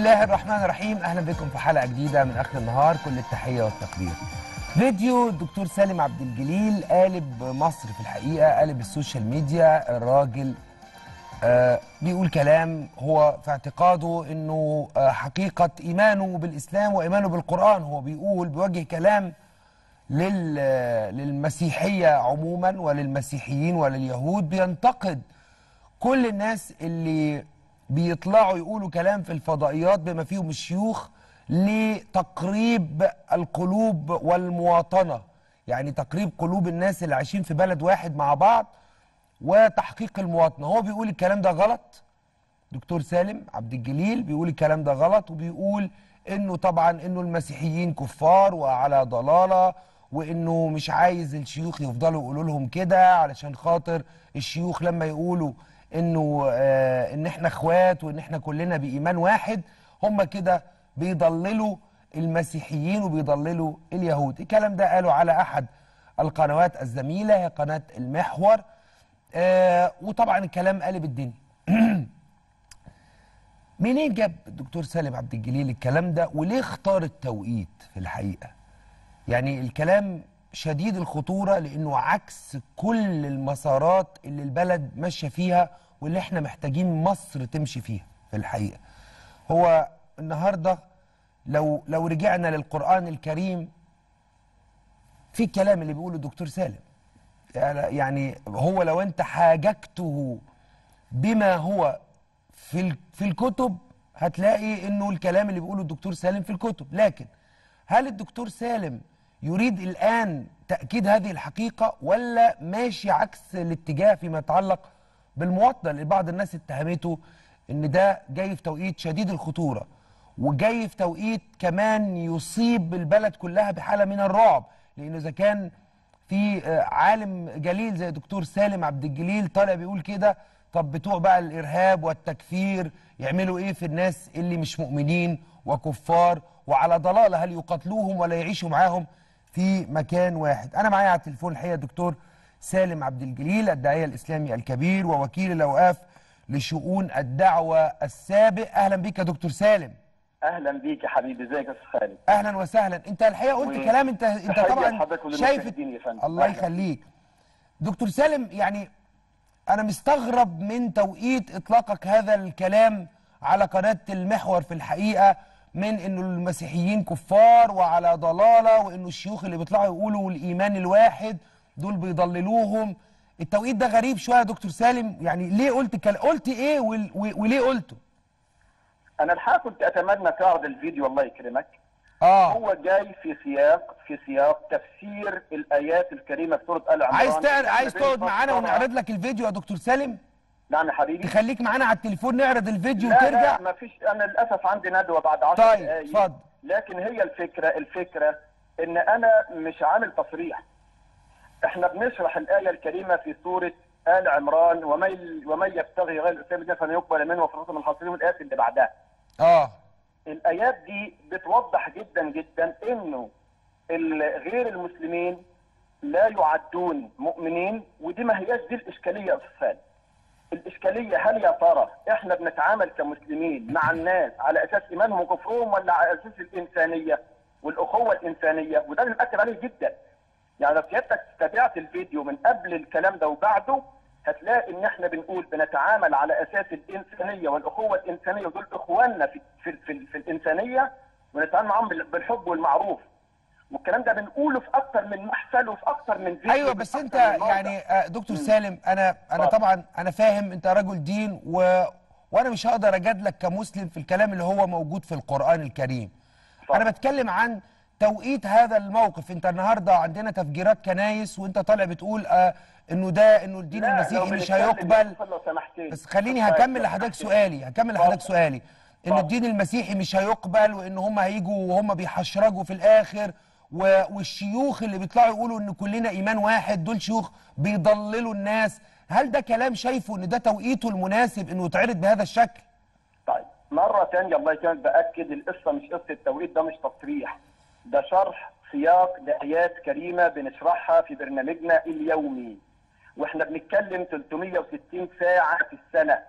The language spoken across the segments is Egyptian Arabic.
الله الرحمن الرحيم اهلا بكم في حلقه جديده من اخر النهار كل التحيه والتقدير فيديو الدكتور سالم عبد الجليل قالب مصر في الحقيقه قالب السوشيال ميديا الراجل آه بيقول كلام هو في اعتقاده انه آه حقيقه ايمانه بالاسلام وايمانه بالقران هو بيقول بيوجه كلام لل للمسيحيه عموما وللمسيحيين ولليهود بينتقد كل الناس اللي بيطلعوا يقولوا كلام في الفضائيات بما فيهم الشيوخ لتقريب القلوب والمواطنه يعني تقريب قلوب الناس اللي عايشين في بلد واحد مع بعض وتحقيق المواطنه هو بيقول الكلام ده غلط دكتور سالم عبد الجليل بيقول الكلام ده غلط وبيقول انه طبعا انه المسيحيين كفار وعلى ضلاله وانه مش عايز الشيوخ يفضلوا يقولوا لهم كده علشان خاطر الشيوخ لما يقولوا انه آه ان احنا اخوات وان احنا كلنا بايمان واحد هم كده بيضللوا المسيحيين وبيضللوا اليهود الكلام ده قالوا على احد القنوات الزميله هي قناه المحور آه وطبعا الكلام قلب الدنيا منين جاب الدكتور سالم عبد الجليل الكلام ده وليه اختار التوقيت في الحقيقه يعني الكلام شديد الخطوره لانه عكس كل المسارات اللي البلد ماشيه فيها واللي احنا محتاجين مصر تمشي فيها في الحقيقه هو النهارده لو لو رجعنا للقران الكريم في الكلام اللي بيقوله الدكتور سالم يعني هو لو انت حاججته بما هو في في الكتب هتلاقي انه الكلام اللي بيقوله الدكتور سالم في الكتب لكن هل الدكتور سالم يريد الان تاكيد هذه الحقيقه ولا ماشي عكس الاتجاه فيما يتعلق بالمواطنه اللي بعض الناس اتهمته ان ده جاي في توقيت شديد الخطوره وجاي في توقيت كمان يصيب البلد كلها بحاله من الرعب لانه اذا كان في عالم جليل زي دكتور سالم عبد الجليل طالع بيقول كده طب بتوع بقى الارهاب والتكفير يعملوا ايه في الناس اللي مش مؤمنين وكفار وعلى ضلاله هل يقاتلوهم ولا يعيشوا معاهم في مكان واحد انا معايا على التليفون الحقيقه الدكتور سالم عبد الجليل الداعيه الاسلامي الكبير ووكيل الاوقاف لشؤون الدعوه السابق اهلا بيك يا دكتور سالم اهلا بيك يا حبيبي ازيك يا استاذ خالد اهلا وسهلا انت الحقيقه قلت و- كلام انت انت تحية طبعا لحضرتك شايف وللمشاهدين يا فندم. الله أهلا. يخليك دكتور سالم يعني انا مستغرب من توقيت اطلاقك هذا الكلام على قناه المحور في الحقيقه من انه المسيحيين كفار وعلى ضلاله وانه الشيوخ اللي بيطلعوا يقولوا الايمان الواحد دول بيضللوهم التوقيت ده غريب شويه يا دكتور سالم يعني ليه قلت كل... قلت ايه وال... و- وليه قلته انا الحقيقه كنت اتمنى تعرض الفيديو الله يكرمك اه هو جاي في سياق في سياق تفسير الايات الكريمه في سوره ال عمران عايز تقعد عايز ما بين تقعد معانا فصلها- ونعرض لك الفيديو يا دكتور سالم نعم يا حبيبي تخليك معانا على التليفون نعرض الفيديو لا وترجع لا ما فيش انا للاسف عندي ندوه بعد 10 طيب، دقائق اتفضل. لكن هي الفكره الفكره ان انا مش عامل تصريح احنا بنشرح الايه الكريمه في سوره ال عمران ومن ومن يبتغي غير الاسلام دينا فلن يقبل منه وفي من الخاسرين والايات اللي بعدها اه الايات دي بتوضح جدا جدا انه ال- غير المسلمين لا يعدون مؤمنين ودي ما هياش دي الاشكاليه يا استاذ خالد. الاشكاليه هل يا ترى احنا بنتعامل كمسلمين مع الناس على اساس ايمانهم وكفرهم ولا على اساس الانسانيه والاخوه الانسانيه وده اللي بنأكد عليه جدا. يعني لو سيادتك تابعت الفيديو من قبل الكلام ده وبعده هتلاقي ان احنا بنقول بنتعامل على اساس الانسانيه والاخوه الانسانيه ودول اخواننا في في في, في الانسانيه ونتعامل معاهم بال- بالحب والمعروف. والكلام ده بنقوله في اكتر من محفل وفي اكتر من فيديو ايوه في بس أكتر انت من موضع. يعني آه، دكتور سالم انا انا اتفضل. طبعا انا فاهم انت رجل دين و وانا مش هقدر اجادلك كمسلم في الكلام اللي هو موجود في القران الكريم اتفضل. انا بتكلم عن توقيت هذا الموقف انت النهارده عندنا تفجيرات كنايس وانت طالع بتقول آه انه ده انه الدين لا، لو المسيحي مش بنتكلم يا هيقبل أستاذ لو سمحت لي. بس خليني طيب، هكمل لو لحضرتك سمحت لي. سؤالي هكمل لحضرتك اتفضل. سؤالي ان اتفضل. الدين المسيحي مش هيقبل وان هم هيجوا وهم بيحشرجوا في الاخر و- والشيوخ اللي بيطلعوا يقولوا ان كلنا ايمان واحد دول شيوخ بيضللوا الناس هل ده كلام شايفه ان ده توقيته المناسب انه يتعرض بهذا الشكل طيب مرة تانية الله يكرمك بأكد القصة مش قصة التوقيت ده مش تصريح ده شرح سياق لآيات كريمة بنشرحها في برنامجنا اليومي واحنا بنتكلم 360 ساعة في السنة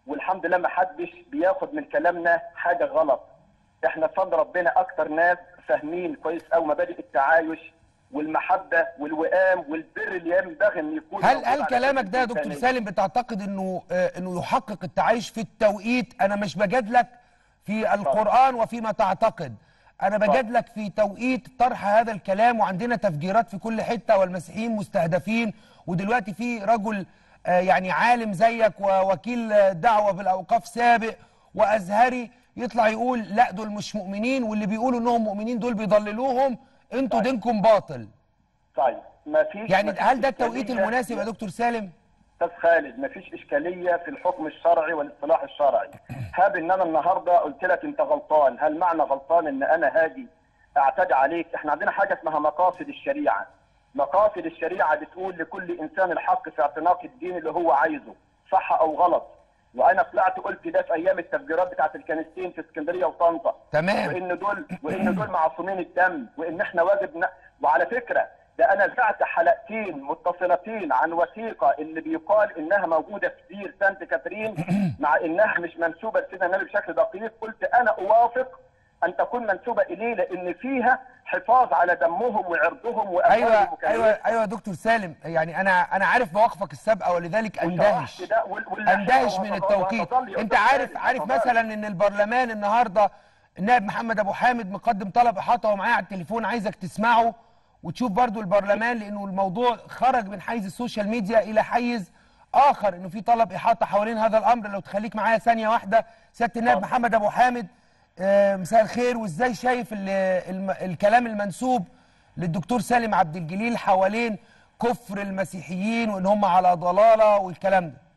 والحمد لله ما حدش بياخد من كلامنا حاجه غلط احنا بفضل ربنا اكتر ناس فاهمين كويس قوي مبادئ التعايش والمحبه والوئام والبر اللي ينبغي ان يكون هل موجود هل على كلامك كل ده يا دكتور الإنسانية. سالم بتعتقد انه آه، انه يحقق التعايش في التوقيت انا مش بجادلك في القرآن وفيما تعتقد انا بجادلك في توقيت طرح هذا الكلام وعندنا تفجيرات في كل حتة والمسيحيين مستهدفين ودلوقتي في رجل آه، يعني عالم زيك ووكيل آه، دعوة بالاوقاف سابق وازهري يطلع يقول لا دول مش مؤمنين واللي بيقولوا انهم مؤمنين دول بيضللوهم انتوا طيب. دينكم باطل طيب ما فيش يعني ما فيش هل ده التوقيت إشكالية- المناسب يا دكتور سالم؟ استاذ خالد مفيش اشكاليه في الحكم الشرعي والاصطلاح الشرعي هاب ان انا النهارده قلت لك انت غلطان هل معنى غلطان ان انا هاجي اعتدي عليك احنا عندنا حاجه اسمها مقاصد الشريعه مقاصد الشريعه بتقول لكل انسان الحق في اعتناق الدين اللي هو عايزه صح او غلط وانا طلعت قلت ده في ايام التفجيرات بتاعت الكنيستين في اسكندريه وطنطا تمام. وان دول وان دول معصومين الدم وان احنا واجب ن... وعلى فكره ده انا ذعت حلقتين متصلتين عن وثيقه اللي بيقال انها موجوده في دير سانت كاترين مع انها مش منسوبه لسيدنا النبي بشكل دقيق قلت انا اوافق ان تكون منسوبه اليه لان فيها حفاظ على دمهم وعرضهم واموالهم ايوه وكلام. ايوه ايوه يا دكتور سالم يعني انا انا عارف مواقفك السابقه ولذلك اندهش وشرحت ده وال- واللي اندهش هو من هو- التوقيت هو- هو- انت هو- عارف هو- عارف هو- مثلا ان البرلمان النهارده النائب محمد ابو حامد مقدم طلب احاطه ومعايا على التليفون عايزك تسمعه وتشوف برضو البرلمان لانه الموضوع خرج من حيز السوشيال ميديا الى حيز اخر انه في طلب احاطه حوالين هذا الامر لو تخليك معايا ثانيه واحده سياده النائب اتفضل. محمد ابو حامد آه، مساء الخير وازاي شايف ال- الم- الكلام المنسوب للدكتور سالم عبد الجليل حوالين كفر المسيحيين وان هم على ضلاله والكلام ده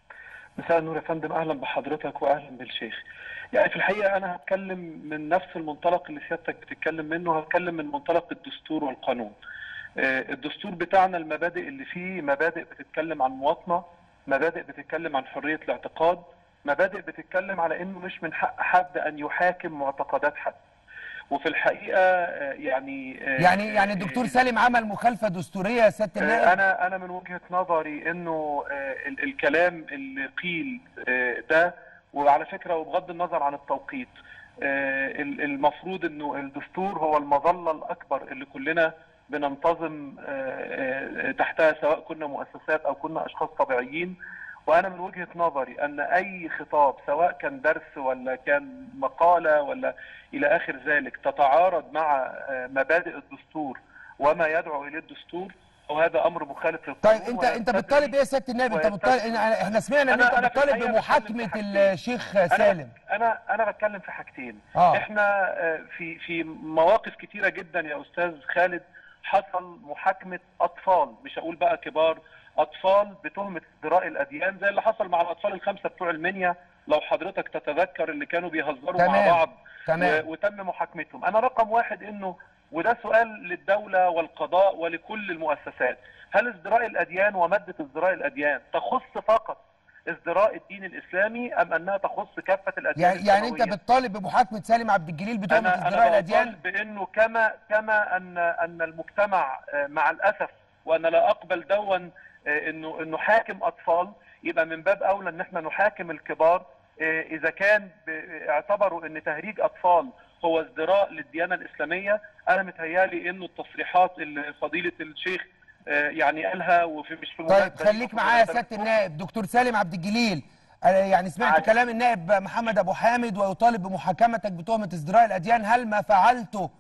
مساء النور يا فندم اهلا بحضرتك واهلا بالشيخ يعني في الحقيقه انا هتكلم من نفس المنطلق اللي سيادتك بتتكلم منه هتكلم من منطلق الدستور والقانون آه، الدستور بتاعنا المبادئ اللي فيه مبادئ بتتكلم عن مواطنه مبادئ بتتكلم عن حريه الاعتقاد مبادئ بتتكلم على انه مش من حق حد ان يحاكم معتقدات حد وفي الحقيقه آه، يعني آه، يعني يعني الدكتور آه، سالم عمل مخالفه دستوريه يا سياده النائب انا انا من وجهه نظري انه آه، ال- الكلام اللي قيل آه، ده وعلى فكره وبغض النظر عن التوقيت آه، ال- المفروض انه الدستور هو المظله الاكبر اللي كلنا بننتظم آه، آه، تحتها سواء كنا مؤسسات او كنا اشخاص طبيعيين وانا من وجهه نظري ان اي خطاب سواء كان درس ولا كان مقاله ولا الى اخر ذلك تتعارض مع آه، مبادئ الدستور وما يدعو اليه الدستور وهذا امر مخالف للقانون طيب انت انت ويستدعي- بتطالب ايه يا سياده النائب انت بتطالب إن- احنا سمعنا ان أنا- انت أنا في بتطالب الحقيقة بتكلم بمحاكمه في حاجتين. الشيخ سالم انا انا انا بتكلم في حاجتين آه. احنا آه، في في مواقف كتيره جدا يا استاذ خالد حصل محاكمه اطفال مش هقول بقى كبار اطفال بتهمه ازدراء الاديان زي اللي حصل مع الاطفال الخمسه بتوع المنيا لو حضرتك تتذكر اللي كانوا بيهزروا مع تمام. بعض تمام. و- وتم محاكمتهم انا رقم واحد انه وده سؤال للدولة والقضاء ولكل المؤسسات هل ازدراء الأديان ومادة ازدراء الأديان تخص فقط ازدراء الدين الإسلامي أم أنها تخص كافة الأديان يعني يعني انت السماوية؟ بتطالب بمحاكمه سالم عبد الجليل بتهمه انا ازدراء انا الاديان بطالب بانه كما كما ان ان المجتمع آه، مع الاسف وانا لا اقبل دون آه، انه انه حاكم اطفال يبقى من باب اولى ان احنا نحاكم الكبار آه، اذا كان ب- اعتبروا ان تهريج اطفال هو ازدراء للديانه الاسلاميه انا متهيالي انه التصريحات اللي فضيله الشيخ آه، يعني قالها وفي مش في طيب المناسبة دي خليك وفي معايا يا مناسبة سياده النائب دكتور سالم عبد الجليل أنا يعني سمعت عادي. كلام النائب محمد ابو حامد ويطالب بمحاكمتك بتهمه ازدراء الاديان هل ما فعلته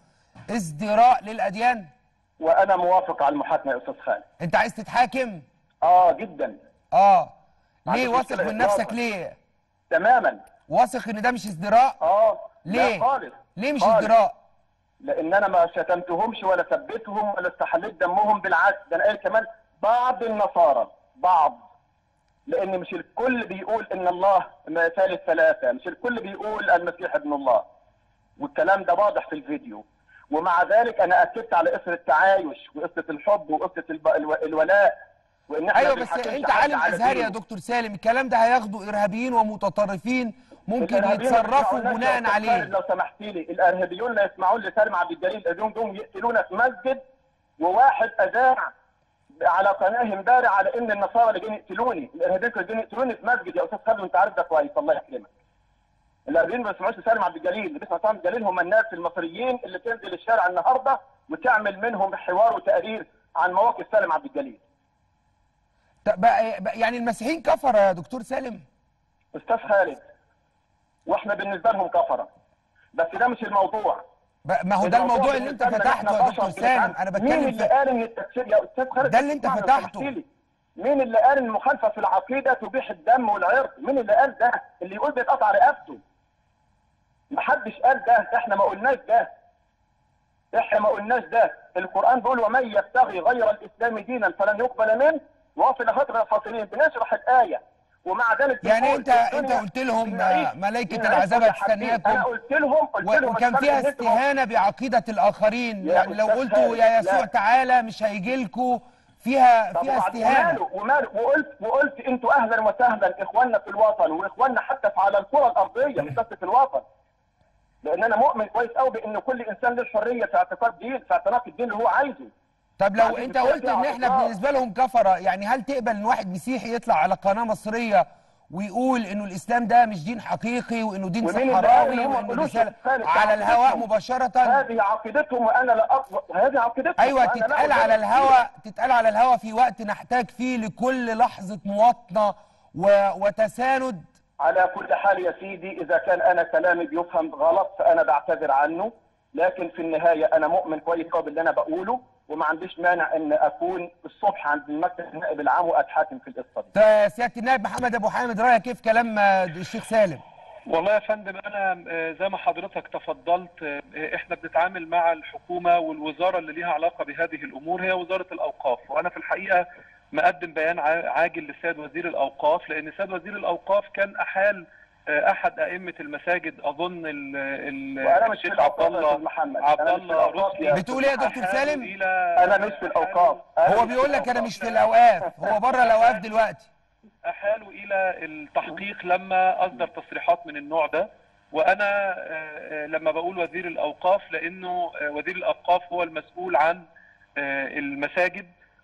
ازدراء للاديان وانا موافق على المحاكمه يا استاذ خالد انت عايز تتحاكم اه جدا اه ما ليه عنديش واثق مشكلة من نفسك إطلاقاً. ليه تماما واثق ان ده مش ازدراء اه ليه لا خالص ليه مش خالص. ازدراء لان انا ما شتمتهمش ولا ثبتهم ولا استحليت دمهم بالعكس ده انا قايل كمان بعض النصارى بعض لان مش الكل بيقول ان الله ثالث ثلاثه مش الكل بيقول المسيح ابن الله والكلام ده واضح في الفيديو ومع ذلك انا اكدت على قصه التعايش وقصه الحب وقصه الب... الو... الولاء وان احنا ايوه ما بس بنحاكمش انت حد عالم على ازهري يا دينه. دكتور سالم الكلام ده هياخده ارهابيين ومتطرفين ممكن الإرهابيين يتصرفوا ما يسمعوناش بناء يا أستاذ عليه خالد لو سمحت لي الارهابيون لا يسمعون لسالم عبد الجليل اليوم جم يقتلونا في مسجد وواحد اذاع على قناه امبارح على ان النصارى اللي جايين يقتلوني الارهابيين اللي جايين يقتلوني في مسجد يا استاذ خالد وانت عارف ده كويس الله يكرمك الارهابيين ما بيسمعوش سالم عبد الجليل اللي بيسمع سالم عبد الجليل هم الناس المصريين اللي تنزل الشارع النهارده وتعمل منهم حوار وتقارير عن مواقف سالم عبد الجليل طب بقى- بقى- يعني المسيحيين كفر يا دكتور سالم استاذ خالد واحنا بالنسبه لهم كفره بس ده مش الموضوع بقى- ما هو ده الموضوع اللي انت بالنسبة لنا إحنا فتحته يا بشر دكتور سالم بنتعامل. انا مين بتكلم اللي في قال ان التكفير يا استاذ خالد ده اللي انت اسمعني لو فتحته. سمحت لي. مين اللي قال ان المخالفه في العقيده تبيح الدم والعرض مين اللي قال ده اللي يقول بيتقطع رقبته محدش قال ده احنا ما قلناش ده احنا ما قلناش ده القران بيقول ومن يبتغي غير الاسلام دينا فلن يقبل منه وهو في الاخره غير الخاسرين بنشرح الايه ومع ذلك يعني بنقول انت الدنيا انت قلت لهم بنعيش- آه، ملائكه بنعيش العذاب كل حاجة. هتستناكم انا قلت لهم قلت و- لهم وكان الفرق فيها إن أنتوا- استهانه بعقيده الاخرين يا يعني لو أستاذ قلتوا خالد، يا يسوع لا. تعالى مش هيجي لكم فيها طب فيها وبعد- استهانه وماله وماله وقلت وقلت انتوا اهلا وسهلا اخواننا في الوطن واخواننا حتى في على الكره الارضيه مش بس في الوطن لان انا مؤمن كويس قوي بان كل انسان له الحريه في اعتقاد دين في اعتناق الدين اللي هو عايزه طب لو يعني انت بترجع قلت ان احنا أفكار. بالنسبه لهم كفره يعني هل تقبل ان واحد مسيحي يطلع على قناه مصريه ويقول انه الاسلام ده مش دين حقيقي وانه دين ومين اللي قال صحراوي إن هم وانه قالوش رساله خالد على الهواء عقيدتهم؟ مباشره هذه عقيدتهم وانا لا أقوى هذه عقيدتهم ايوه وأنا لا تتقال أجادل على فيها. الهواء تتقال على الهواء في وقت نحتاج فيه لكل لحظه مواطنه و... وتساند على كل حال يا سيدي اذا كان انا كلامي بيفهم غلط فانا بعتذر عنه لكن في النهايه انا مؤمن كويس قوي باللي انا بقوله وما عنديش مانع ان اكون الصبح عند المكتب النائب العام واتحاكم في القصه دي تا- سياده النائب محمد ابو حامد رايك كيف كلام آه، الشيخ سالم والله يا فندم انا آه، زي ما حضرتك تفضلت آه، احنا بنتعامل مع الحكومه والوزاره اللي ليها علاقه بهذه الامور هي وزاره الاوقاف وانا في الحقيقه مقدم بيان ع- عاجل للسيد وزير الاوقاف لان السيد وزير الاوقاف كان احال آه، احد ائمه المساجد اظن ال ال وأنا مش في الشيخ الأوقاف عبد يا الله أستاذ محمد. عبد أنا مش في الله الأوقاف رشدي يا بتقول ايه يا دكتور أحالوا سالم؟ إلى انا مش في الاوقاف أنا هو مش في بيقول لك انا الأوقاف. مش في الاوقاف هو بره الاوقاف دلوقتي احالوا الى التحقيق لما اصدر تصريحات من النوع ده وانا آه، آه، لما بقول وزير الاوقاف لانه آه، وزير الاوقاف هو المسؤول عن آه، المساجد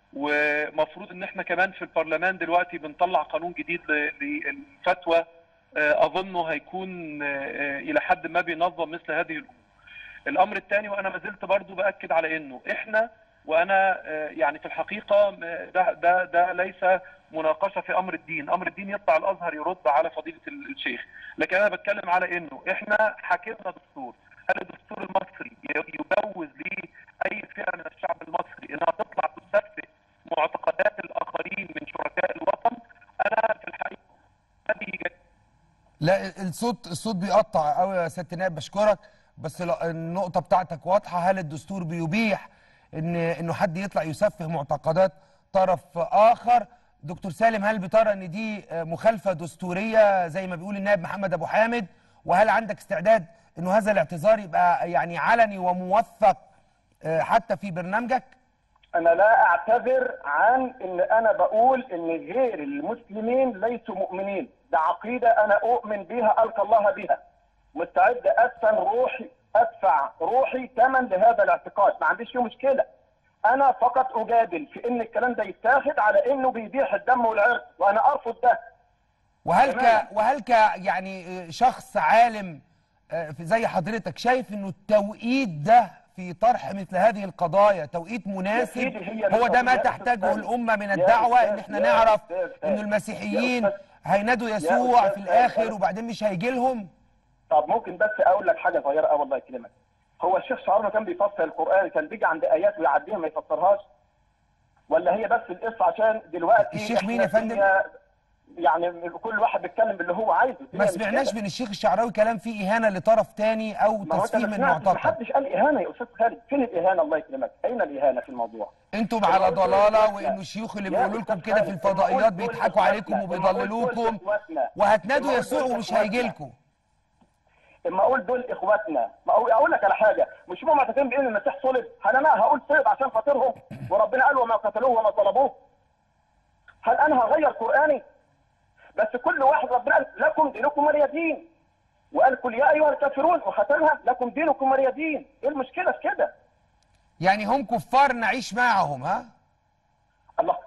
ومفروض ان احنا كمان في البرلمان دلوقتي بنطلع قانون جديد ل- للفتوى آه، اظنه هيكون آه، آه، الى حد ما بينظم مثل هذه الامور. الامر الثاني وانا ما زلت برضو باكد على انه احنا وانا آه، يعني في الحقيقه آه، ده ده ده ليس مناقشه في امر الدين، امر الدين يطلع الازهر يرد على فضيله ال- الشيخ، لكن انا بتكلم على انه احنا حكينا دستور، هل الدستور المصري ي- يجوز لاي فئه من الشعب المصري انها تطلع تسفه معتقدات الاخرين من شركاء الوطن؟ انا في الحقيقه هذه لا الصوت الصوت بيقطع قوي يا سياده النائب بشكرك بس لا- النقطه بتاعتك واضحه هل الدستور بيبيح ان انه حد يطلع يسفه معتقدات طرف اخر دكتور سالم هل بترى ان دي آه، مخالفه دستوريه زي ما بيقول النائب محمد ابو حامد وهل عندك استعداد انه هذا الاعتذار يبقى يعني علني وموثق آه، حتى في برنامجك انا لا اعتذر عن ان انا بقول ان غير المسلمين ليسوا مؤمنين ده عقيده انا اؤمن بها القى الله بها مستعد ادفن روحي ادفع روحي ثمن لهذا الاعتقاد ما عنديش فيه مشكله انا فقط اجادل في ان الكلام ده يتاخد على انه بيبيح الدم والعرق وانا ارفض ده وهل ك تمام. وهل ك يعني آه، شخص عالم آه، في- زي حضرتك شايف انه التوقيت ده في طرح مثل هذه القضايا توقيت مناسب سيدي، هي هو ده ما يا أستاذ تحتاجه سالم. الامه من يا الدعوه أستاذ- ان احنا يا نعرف أستاذ سالم. انه يا المسيحيين أستاذ- هينادوا يا يسوع أستاذ في سالم. الاخر وبعدين مش هيجي لهم طب ممكن بس اقول لك حاجه صغيره اه والله يكرمك هو الشيخ شعرنا كان بيفسر القران كان بيجي عند ايات ويعديها ما يفسرهاش ولا هي بس القصه عشان دلوقتي الشيخ مين إحنا يا فندم؟ الدنيا يعني كل واحد بيتكلم باللي هو عايزه ما الدنيا مش سمعناش كده. من الشيخ الشعراوي كلام فيه اهانه لطرف تاني او ما هو انت تسفيه ما من سمعتش ما معتقد حدش قال اهانه يا استاذ خالد فين الاهانه الله يكرمك اين الاهانه في الموضوع انتم على الموضوع ضلاله دول وانه الشيوخ اللي يا بيقولوا لكم أستاذ كده في خالد، الفضائيات الموضوع دول بيضحكوا عليكم إخواتنا. الموضوع دول وبيضللوكم إخواتنا. وهتنادوا الموضوع يسوع دول ومش هيجي إخواتنا. لكم اما اقول دول اخواتنا ما أقول, اقول لك على حاجه مش هم معتقدين بان المسيح صلب هل انا هقول صلب عشان خاطرهم وربنا قال وما قتلوه وما طلبوه هل انا هغير قراني بس كل واحد ربنا قال لكم دينكم ولي دين وقال كل يا ايها الكافرون وختمها لكم دينكم ولي دين ايه المشكله في كده يعني هم كفار نعيش معهم ها الله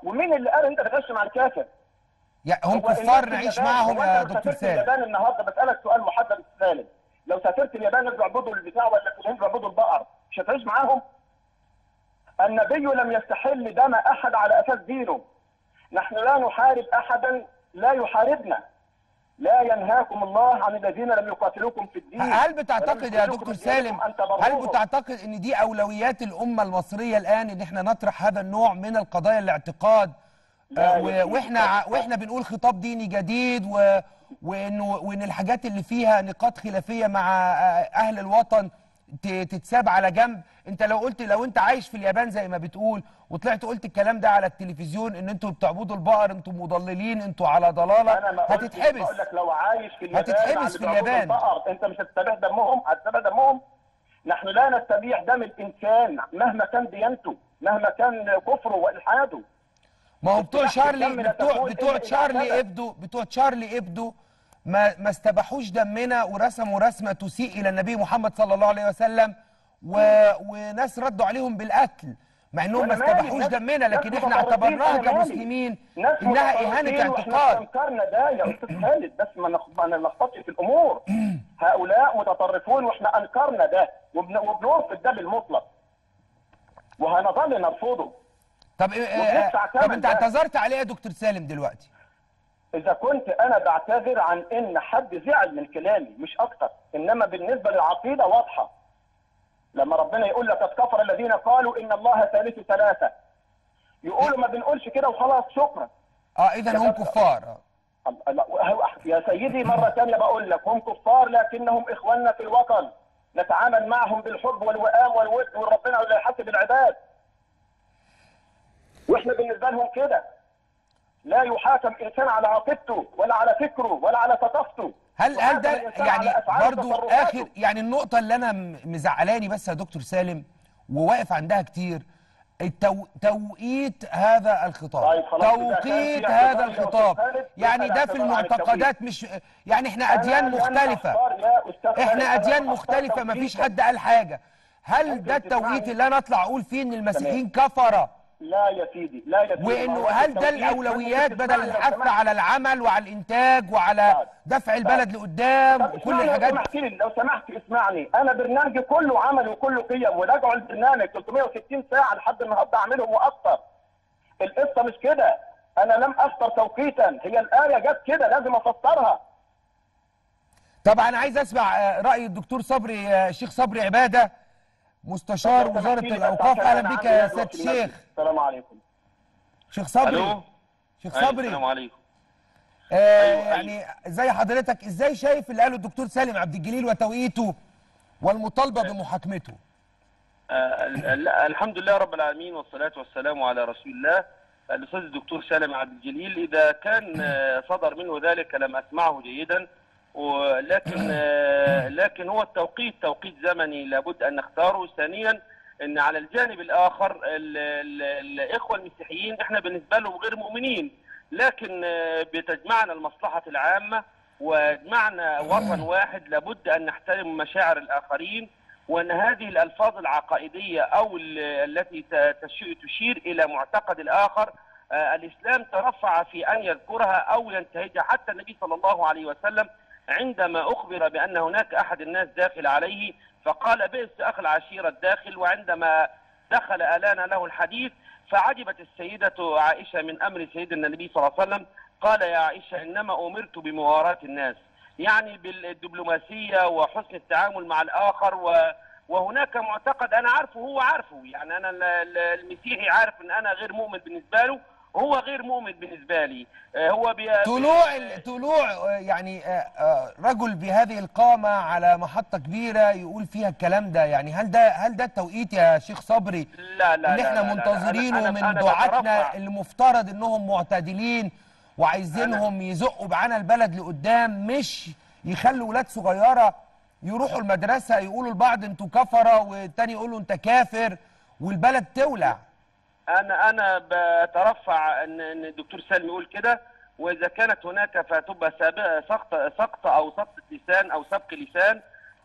ومين اللي قال انت بتغش مع الكافر؟ يا هم هو الناس كفار في نعيش اليابان- معهم هو يا انت لو دكتور سافرت سالم اليابان النهارده بسالك سؤال محدد سالم لو سافرت اليابان اللي بيعبدوا البتاع ولا في الهند بيعبدوا البقر مش هتعيش معاهم؟ النبي لم يستحل دم احد على اساس دينه نحن لا نحارب احدا لا يحاربنا لا ينهاكم الله عن الذين لم يقاتلوكم في الدين هل بتعتقد ولم يا يخرجوكم دكتور من دياركم سالم أن تبروهم. هل بتعتقد ان دي اولويات الامه المصريه الان ان احنا نطرح هذا النوع من القضايا الاعتقاد لا آه، يا و- سيدي. واحنا ع- واحنا بنقول خطاب ديني جديد و وانه وان الحاجات اللي فيها نقاط خلافيه مع آه، اهل الوطن ت- تتساب على جنب انت لو قلت لو انت عايش في اليابان زي ما بتقول وطلعت قلت الكلام ده على التلفزيون ان انتوا بتعبدوا البقر انتوا مضللين انتوا على ضلاله انا ما قلتش- هتتحبس بقول لك لو عايش في اليابان هتتحبس مع في اللي بيعبدوا اليابان. البقر انت مش هتستبيح دمهم هتستبيح دمهم نحن لا نستبيح دم الانسان مهما كان ديانته مهما كان كفره والحاده ما هو بتوع استباحة شارلي الدم لا بتوع تكون بتوع إلا إذا شارلي اعتدى. ابدو بتوع شارلي ابدو ما ما استباحوش دمنا ورسموا رسمه تسيء الى النبي محمد صلى الله عليه وسلم و... وناس ردوا عليهم بالقتل مع انهم ما وأنا مالي، استباحوش ناس- دمنا لكن ناس احنا متطرفين، اعتبرناها أنا مالي. كمسلمين ناس انها متطرفين اهانه واحنا اعتقاد انكرنا ده يا استاذ خالد بس ما نخ- ما نلخبطش في الامور هؤلاء متطرفون واحنا انكرنا ده وبن- وبنرفض ده بالمطلق وهنظل نرفضه طب إيه- وبندفع طب ثمن انت ده. اعتذرت عليه يا دكتور سالم دلوقتي اذا كنت انا بعتذر عن ان حد زعل من كلامي مش اكتر انما بالنسبه للعقيده واضحه لما ربنا يقول لقد كفر الذين قالوا ان الله ثالث ثلاثه يقولوا ما بنقولش كده وخلاص شكرا اه اذا هم كفار آه. الله- الله- هو- يا سيدي مرة ثانية بقول لك هم كفار لكنهم إخواننا في الوطن نتعامل معهم بالحب والوئام والود وربنا لا يحاسب العباد واحنا بالنسبة لهم كده لا يحاكم إنسان على عقيدته ولا على فكره ولا على ثقافته هل هل ده يحاسب الإنسان يعني على أفعاله برضو وتصرفاته. اخر يعني النقطة اللي انا م- مزعلاني بس يا دكتور سالم وواقف عندها كتير التو... توقيت هذا الخطاب طيب خلاص، إذا كان توقيت في هذا اعتذار يا الخطاب أستاذ خالد، يعني يبقى ده في الاعتذار عن المعتقدات مش يعني احنا أنا اديان لن مختلفة أختار يا أستاذ خالد، احنا أنا اديان لن أختار مختلفة مفيش توقيتا. حد قال حاجة هل أنت ده التوقيت بتسمعني؟ اللي انا اطلع اقول فيه ان المسيحيين كفرة لا يا سيدي لا يا سيدي ما وانه هو هل ده التوقيت- الاولويات بدل اسمعني لو الحث سمحت. على العمل وعلى الانتاج وعلى طيب. دفع البلد لقدام طب وكل اسمعني لو الحاجات سمحت لي لو سمحت اسمعني انا برنامجي كله عمل وكله قيم وراجعوا البرنامج 360 ساعه لحد النهارده اعملهم واكتر القصه مش كده انا لم اختر توقيتا هي الايه جت كده لازم افسرها طبعا عايز اسمع آه، راي الدكتور صبري آه، الشيخ صبري عباده مستشار لو سمحت وزاره لي بس الاوقاف عشان اهلا أنا بك عندي يا ندوة سياده في المسجد. الشيخ السلام عليكم شيخ صبري الو شيخ أيوة، صبري السلام عليكم آه أيوة، يعني ازاي حضرتك ازاي شايف اللي قاله الدكتور سالم عبد الجليل وتوقيته والمطالبه بمحاكمته آه ال- ال- الحمد لله رب العالمين والصلاة والسلام على رسول الله الأستاذ الدكتور سالم عبد الجليل إذا كان آه، صدر منه ذلك لم أسمعه جيدا ولكن آه، لكن هو التوقيت توقيت زمني لابد أن نختاره ثانيا أن على الجانب الآخر ال- ال- الإخوة المسيحيين إحنا بالنسبة لهم غير مؤمنين لكن آه، بتجمعنا المصلحة العامة ويجمعنا وطن واحد لابد أن نحترم مشاعر الآخرين وان هذه الالفاظ العقائديه او ال- التي ت- تش- تشير الى معتقد الاخر آه، الاسلام ترفع في ان يذكرها او ينتهجها حتى النبي صلى الله عليه وسلم عندما اخبر بان هناك احد الناس داخل عليه فقال بئس اخ العشيره الداخل وعندما دخل الان له الحديث فعجبت السيده عائشه من امر سيدنا النبي صلى الله عليه وسلم قال يا عائشه انما امرت بمواراه الناس يعني بالدبلوماسيه وحسن التعامل مع الاخر و وهناك معتقد انا عارفه هو عارفه يعني انا ال- ال- المسيحي عارف ان انا غير مؤمن بالنسبه له هو غير مؤمن بالنسبه لي آه، هو بي... طلوع ال- طلوع آه، يعني آه، آه، رجل بهذه القامه على محطه كبيره يقول فيها الكلام ده يعني هل ده هل ده التوقيت يا شيخ صبري لا لا اللي لا احنا لا لا لا. منتظرينه أنا- أنا- من أنا دعاتنا بترفع. اللي مفترض انهم معتدلين وعايزينهم يزقوا معانا البلد لقدام مش يخلوا ولاد صغيره يروحوا المدرسه يقولوا لبعض انتوا كفره والتاني يقول له انت كافر والبلد تولع انا انا بترفع ان ان الدكتور سالم يقول كده واذا كانت هناك فتبقى سابقه سقط سقط او سقط لسان او سبق لسان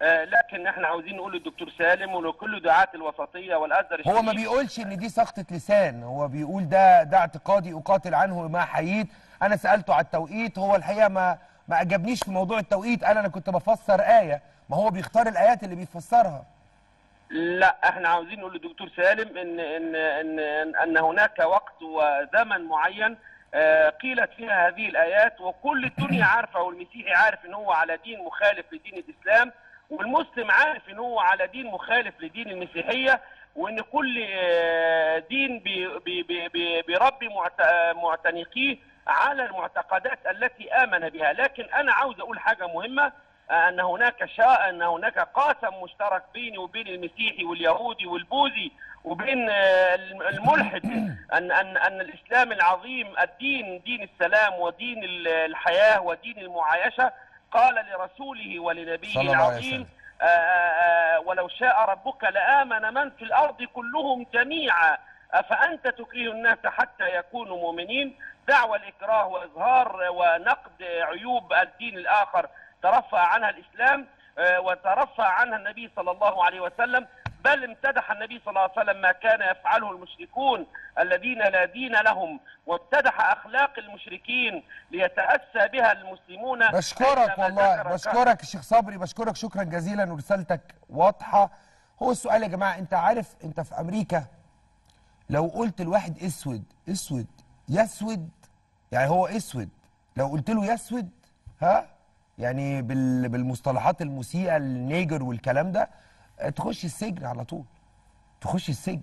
آه، لكن احنا عاوزين نقول للدكتور سالم ولكل دعاة الوسطيه والازهر هو ما الشريف بيقولش ان دي سخطة لسان هو بيقول ده ده اعتقادي اقاتل عنه ما حييت انا سألته على التوقيت هو الحقيقة ما ما عجبنيش في موضوع التوقيت انا انا كنت بفسر آية ما هو بيختار الآيات اللي بيفسرها لا احنا عاوزين نقول للدكتور سالم ان ان ان ان, أن هناك وقت وزمن معين آه، قيلت فيها هذه الايات وكل الدنيا عارفه والمسيحي عارف ان هو على دين مخالف لدين الاسلام والمسلم عارف ان هو على دين مخالف لدين المسيحيه وان كل آه، دين بي- بي- بي- بي- بيربي معت- آه، معتنقيه على المعتقدات التي امن بها لكن انا عاوز اقول حاجه مهمه ان هناك شاء ان هناك قاسم مشترك بيني وبين المسيحي واليهودي والبوذي وبين آه، الملحد ان ان ان الاسلام العظيم الدين دين السلام ودين ال- الحياه ودين المعايشه قال لرسوله ولنبيه صلى الله عليه العظيم وسلم. آه، آه، ولو شاء ربك لآمن من في الأرض كلهم جميعا أفأنت تكره الناس حتى يكونوا مؤمنين دعوى الإكراه وإظهار ونقد عيوب الدين الآخر ترفع عنها الإسلام آه، وترفع عنها النبي صلى الله عليه وسلم بل امتدح النبي صلى الله عليه وسلم ما كان يفعله المشركون الذين لا دين لهم وامتدح أخلاق المشركين ليتأسى بها المسلمون بشكرك عندما والله ذكر بشكرك الشيخ صبري بشكرك شكرا جزيلا ورسالتك واضحة هو السؤال يا جماعة انت عارف انت في امريكا لو قلت لواحد اسود اسود يسود يعني هو اسود لو قلت له يسود ها يعني بال بالمصطلحات المسيئة النيجر والكلام ده آه، تخش السجن على طول تخش السجن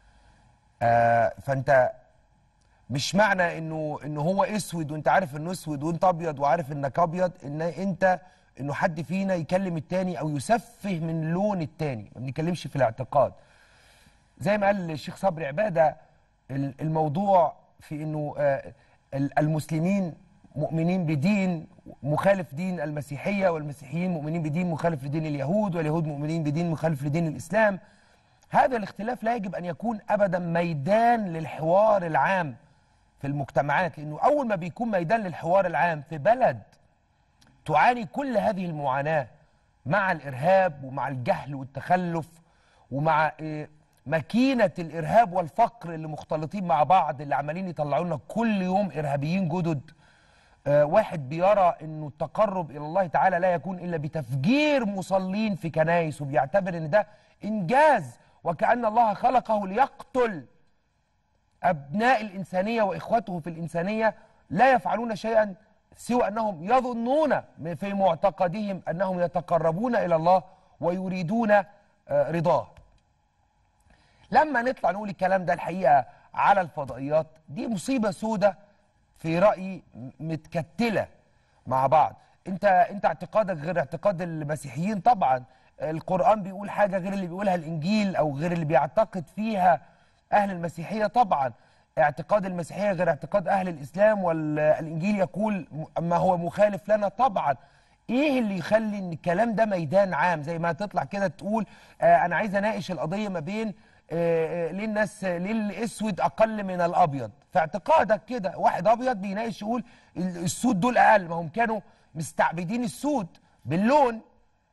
آه فانت مش معنى انه انه هو اسود وانت عارف انه اسود وانت ابيض وعارف انك ابيض ان انت انه حد فينا يكلم التاني او يسفه من لون التاني ما بنتكلمش في الاعتقاد زي ما قال الشيخ صبري عباده ال- الموضوع في انه آه، ال- المسلمين مؤمنين بدين مخالف دين المسيحيه والمسيحيين مؤمنين بدين مخالف لدين اليهود واليهود مؤمنين بدين مخالف لدين الاسلام هذا الاختلاف لا يجب ان يكون ابدا ميدان للحوار العام في المجتمعات لانه اول ما بيكون ميدان للحوار العام في بلد تعاني كل هذه المعاناه مع الارهاب ومع الجهل والتخلف ومع آه، ماكينه الارهاب والفقر اللي مختلطين مع بعض اللي عمالين يطلعوا لنا كل يوم ارهابيين جدد آه، واحد بيرى انه التقرب الى الله تعالى لا يكون الا بتفجير مصلين في كنايس وبيعتبر ان ده انجاز وكان الله خلقه ليقتل ابناء الانسانيه واخوته في الانسانيه لا يفعلون شيئا سوى انهم يظنون في معتقدهم انهم يتقربون الى الله ويريدون آه، رضاه. لما نطلع نقول الكلام ده الحقيقه على الفضائيات دي مصيبه سودة في رايي م- متكتله مع بعض انت انت اعتقادك غير اعتقاد المسيحيين طبعا القران بيقول حاجه غير اللي بيقولها الانجيل او غير اللي بيعتقد فيها اهل المسيحيه طبعا اعتقاد المسيحيه غير اعتقاد اهل الاسلام والانجيل يقول م- ما هو مخالف لنا طبعا ايه اللي يخلي ان الكلام ده ميدان عام زي ما تطلع كده تقول آه انا عايز اناقش القضيه ما بين آه آه، ليه الناس ليه الاسود اقل من الابيض في اعتقادك كده واحد ابيض بيناقش يقول ال- السود دول اقل ما هم كانوا مستعبدين السود باللون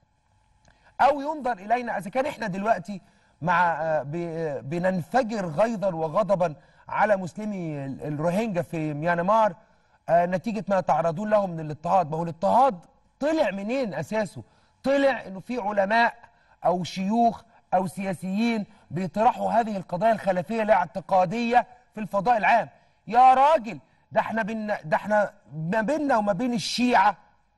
او ينظر الينا اذا كان احنا دلوقتي مع آه، ب- بننفجر غيظا وغضبا على مسلمي ال- الروهينجا في ميانمار آه، نتيجه ما يتعرضون له من الاضطهاد ما هو الاضطهاد طلع منين اساسه طلع انه في علماء او شيوخ او سياسيين بيطرحوا هذه القضايا الخلافيه الاعتقاديه في الفضاء العام يا راجل ده احنا بين ده احنا ما بيننا وما بين الشيعه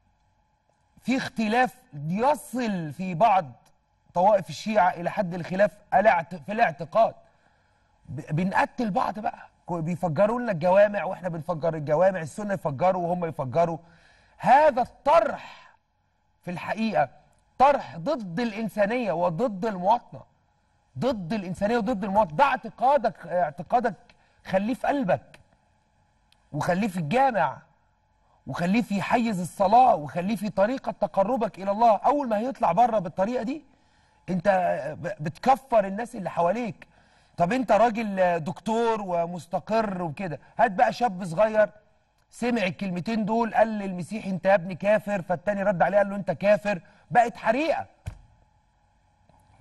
في اختلاف يصل في بعض طوائف الشيعة إلى حد الخلاف الاعت- في الاعتقاد ب- بنقتل بعض بقى كو- بيفجروا لنا الجوامع واحنا بنفجر الجوامع السنة يفجروا وهم يفجروا هذا الطرح في الحقيقة طرح ضد الإنسانية وضد المواطنة ضد الإنسانية وضد المواطنة ده اعتقادك اعتقادك خليه في قلبك وخليه في الجامع وخليه في حيز الصلاة وخليه في طريقة تقربك إلى الله أول ما هيطلع بره بالطريقة دي أنت ب- بتكفر الناس اللي حواليك طب أنت راجل دكتور ومستقر وكده هات بقى شاب صغير سمع الكلمتين دول قال للمسيحي أنت يا ابني كافر فالتاني رد عليه قال له أنت كافر بقت حريقة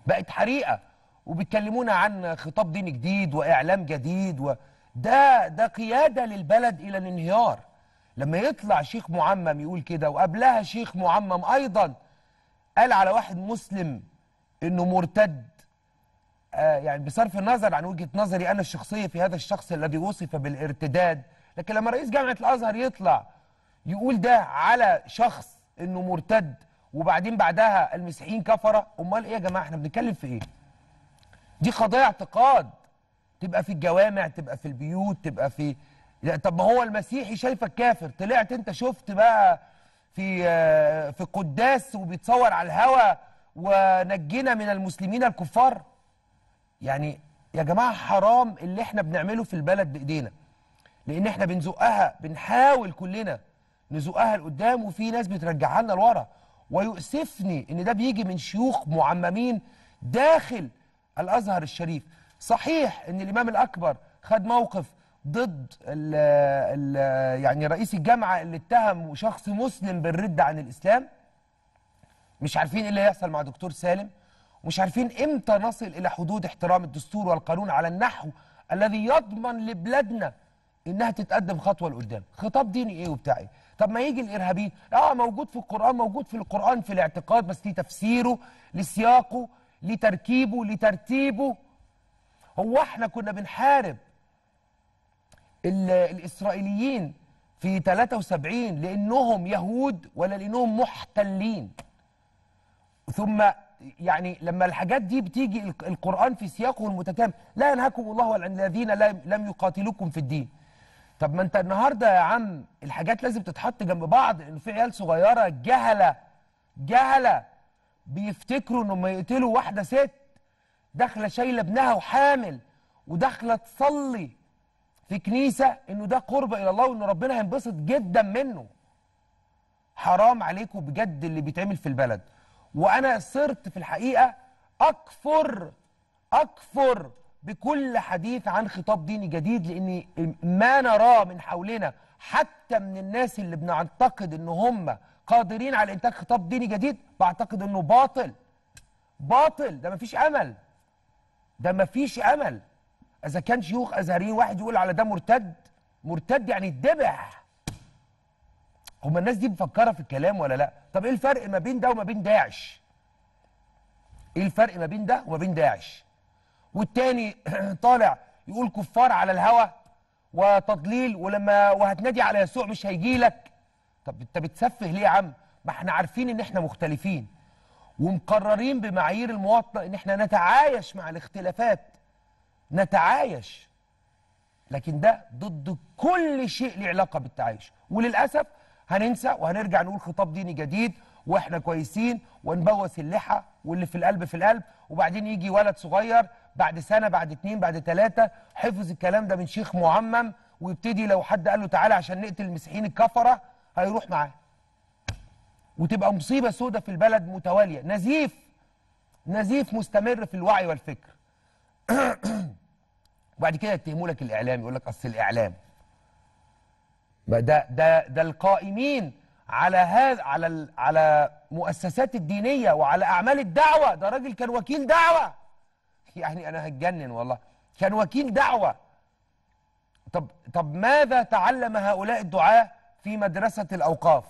بقت حريقه وبيتكلمونا عن خطاب ديني جديد واعلام جديد وده ده قياده للبلد الى الانهيار لما يطلع شيخ معمم يقول كده وقبلها شيخ معمم ايضا قال على واحد مسلم انه مرتد آه يعني بصرف النظر عن وجهه نظري انا الشخصيه في هذا الشخص الذي وصف بالارتداد لكن لما رئيس جامعه الازهر يطلع يقول ده على شخص انه مرتد وبعدين بعدها المسيحيين كفره امال ايه يا جماعه احنا بنتكلم في ايه دي قضايا اعتقاد تبقى في الجوامع تبقى في البيوت تبقى في لا، طب ما هو المسيحي شايفك كافر طلعت انت شفت بقى في آه، في قداس وبيتصور على الهوا ونجينا من المسلمين الكفار يعني يا جماعه حرام اللي احنا بنعمله في البلد بايدينا لان احنا بنزقها بنحاول كلنا نزقها لقدام وفي ناس بترجعها لنا لورا ويؤسفني ان ده بيجي من شيوخ معممين داخل الازهر الشريف صحيح ان الامام الاكبر خد موقف ضد ال ال يعني رئيس الجامعه اللي اتهم شخص مسلم بالرد عن الاسلام مش عارفين ايه اللي هيحصل مع دكتور سالم ومش عارفين امتى نصل الى حدود احترام الدستور والقانون على النحو الذي يضمن لبلادنا انها تتقدم خطوه لقدام خطاب ديني ايه وبتاع ايه طب ما يجي الارهابيين اه موجود في القران موجود في القران في الاعتقاد بس ليه تفسيره لسياقه لتركيبه لترتيبه هو احنا كنا بنحارب ال- الاسرائيليين في 73 لانهم يهود ولا لانهم محتلين ثم يعني لما الحاجات دي بتيجي الق- القرآن في سياقه المتتام لا ينهاكم الله عن الذين لم لم يقاتلوكم في الدين طب ما انت النهارده يا عم الحاجات لازم تتحط جنب بعض لان في عيال صغيره جهله جهله بيفتكروا انهم يقتلوا واحده ست داخله شايله ابنها وحامل وداخله تصلي في كنيسه انه ده قرب الى الله وان ربنا هينبسط جدا منه حرام عليكم بجد اللي بيتعمل في البلد وانا صرت في الحقيقه اكفر اكفر بكل حديث عن خطاب ديني جديد لان ما نراه من حولنا حتى من الناس اللي بنعتقد ان هم قادرين على انتاج خطاب ديني جديد بعتقد انه باطل باطل ده مفيش امل ده مفيش امل اذا كان شيوخ ازهريين واحد يقول على ده مرتد مرتد يعني اتذبح هما الناس دي مفكره في الكلام ولا لا طب ايه الفرق ما بين ده وما بين داعش ايه الفرق ما بين ده وما بين داعش والتاني طالع يقول كفار على الهوى وتضليل ولما وهتنادي على يسوع مش هيجي لك طب انت بتسفه ليه يا عم ما احنا عارفين ان احنا مختلفين ومقررين بمعايير المواطنه ان احنا نتعايش مع الاختلافات نتعايش لكن ده ضد كل شيء له علاقه بالتعايش وللاسف هننسى وهنرجع نقول خطاب ديني جديد واحنا كويسين ونبوس اللحى واللي في القلب في القلب وبعدين يجي ولد صغير بعد سنه بعد اتنين بعد تلاته حفظ الكلام ده من شيخ معمم ويبتدي لو حد قال له تعالى عشان نقتل المسيحيين الكفره هيروح معاه وتبقى مصيبه سودة في البلد متواليه نزيف نزيف مستمر في الوعي والفكر وبعد كده يتهموا لك الاعلام يقول لك اصل الاعلام بقى ده ده ده القائمين على هذا على ال- على مؤسسات الدينيه وعلى اعمال الدعوه ده راجل كان وكيل دعوه يعني انا هتجنن والله كان وكيل دعوه طب طب ماذا تعلم هؤلاء الدعاه في مدرسه الاوقاف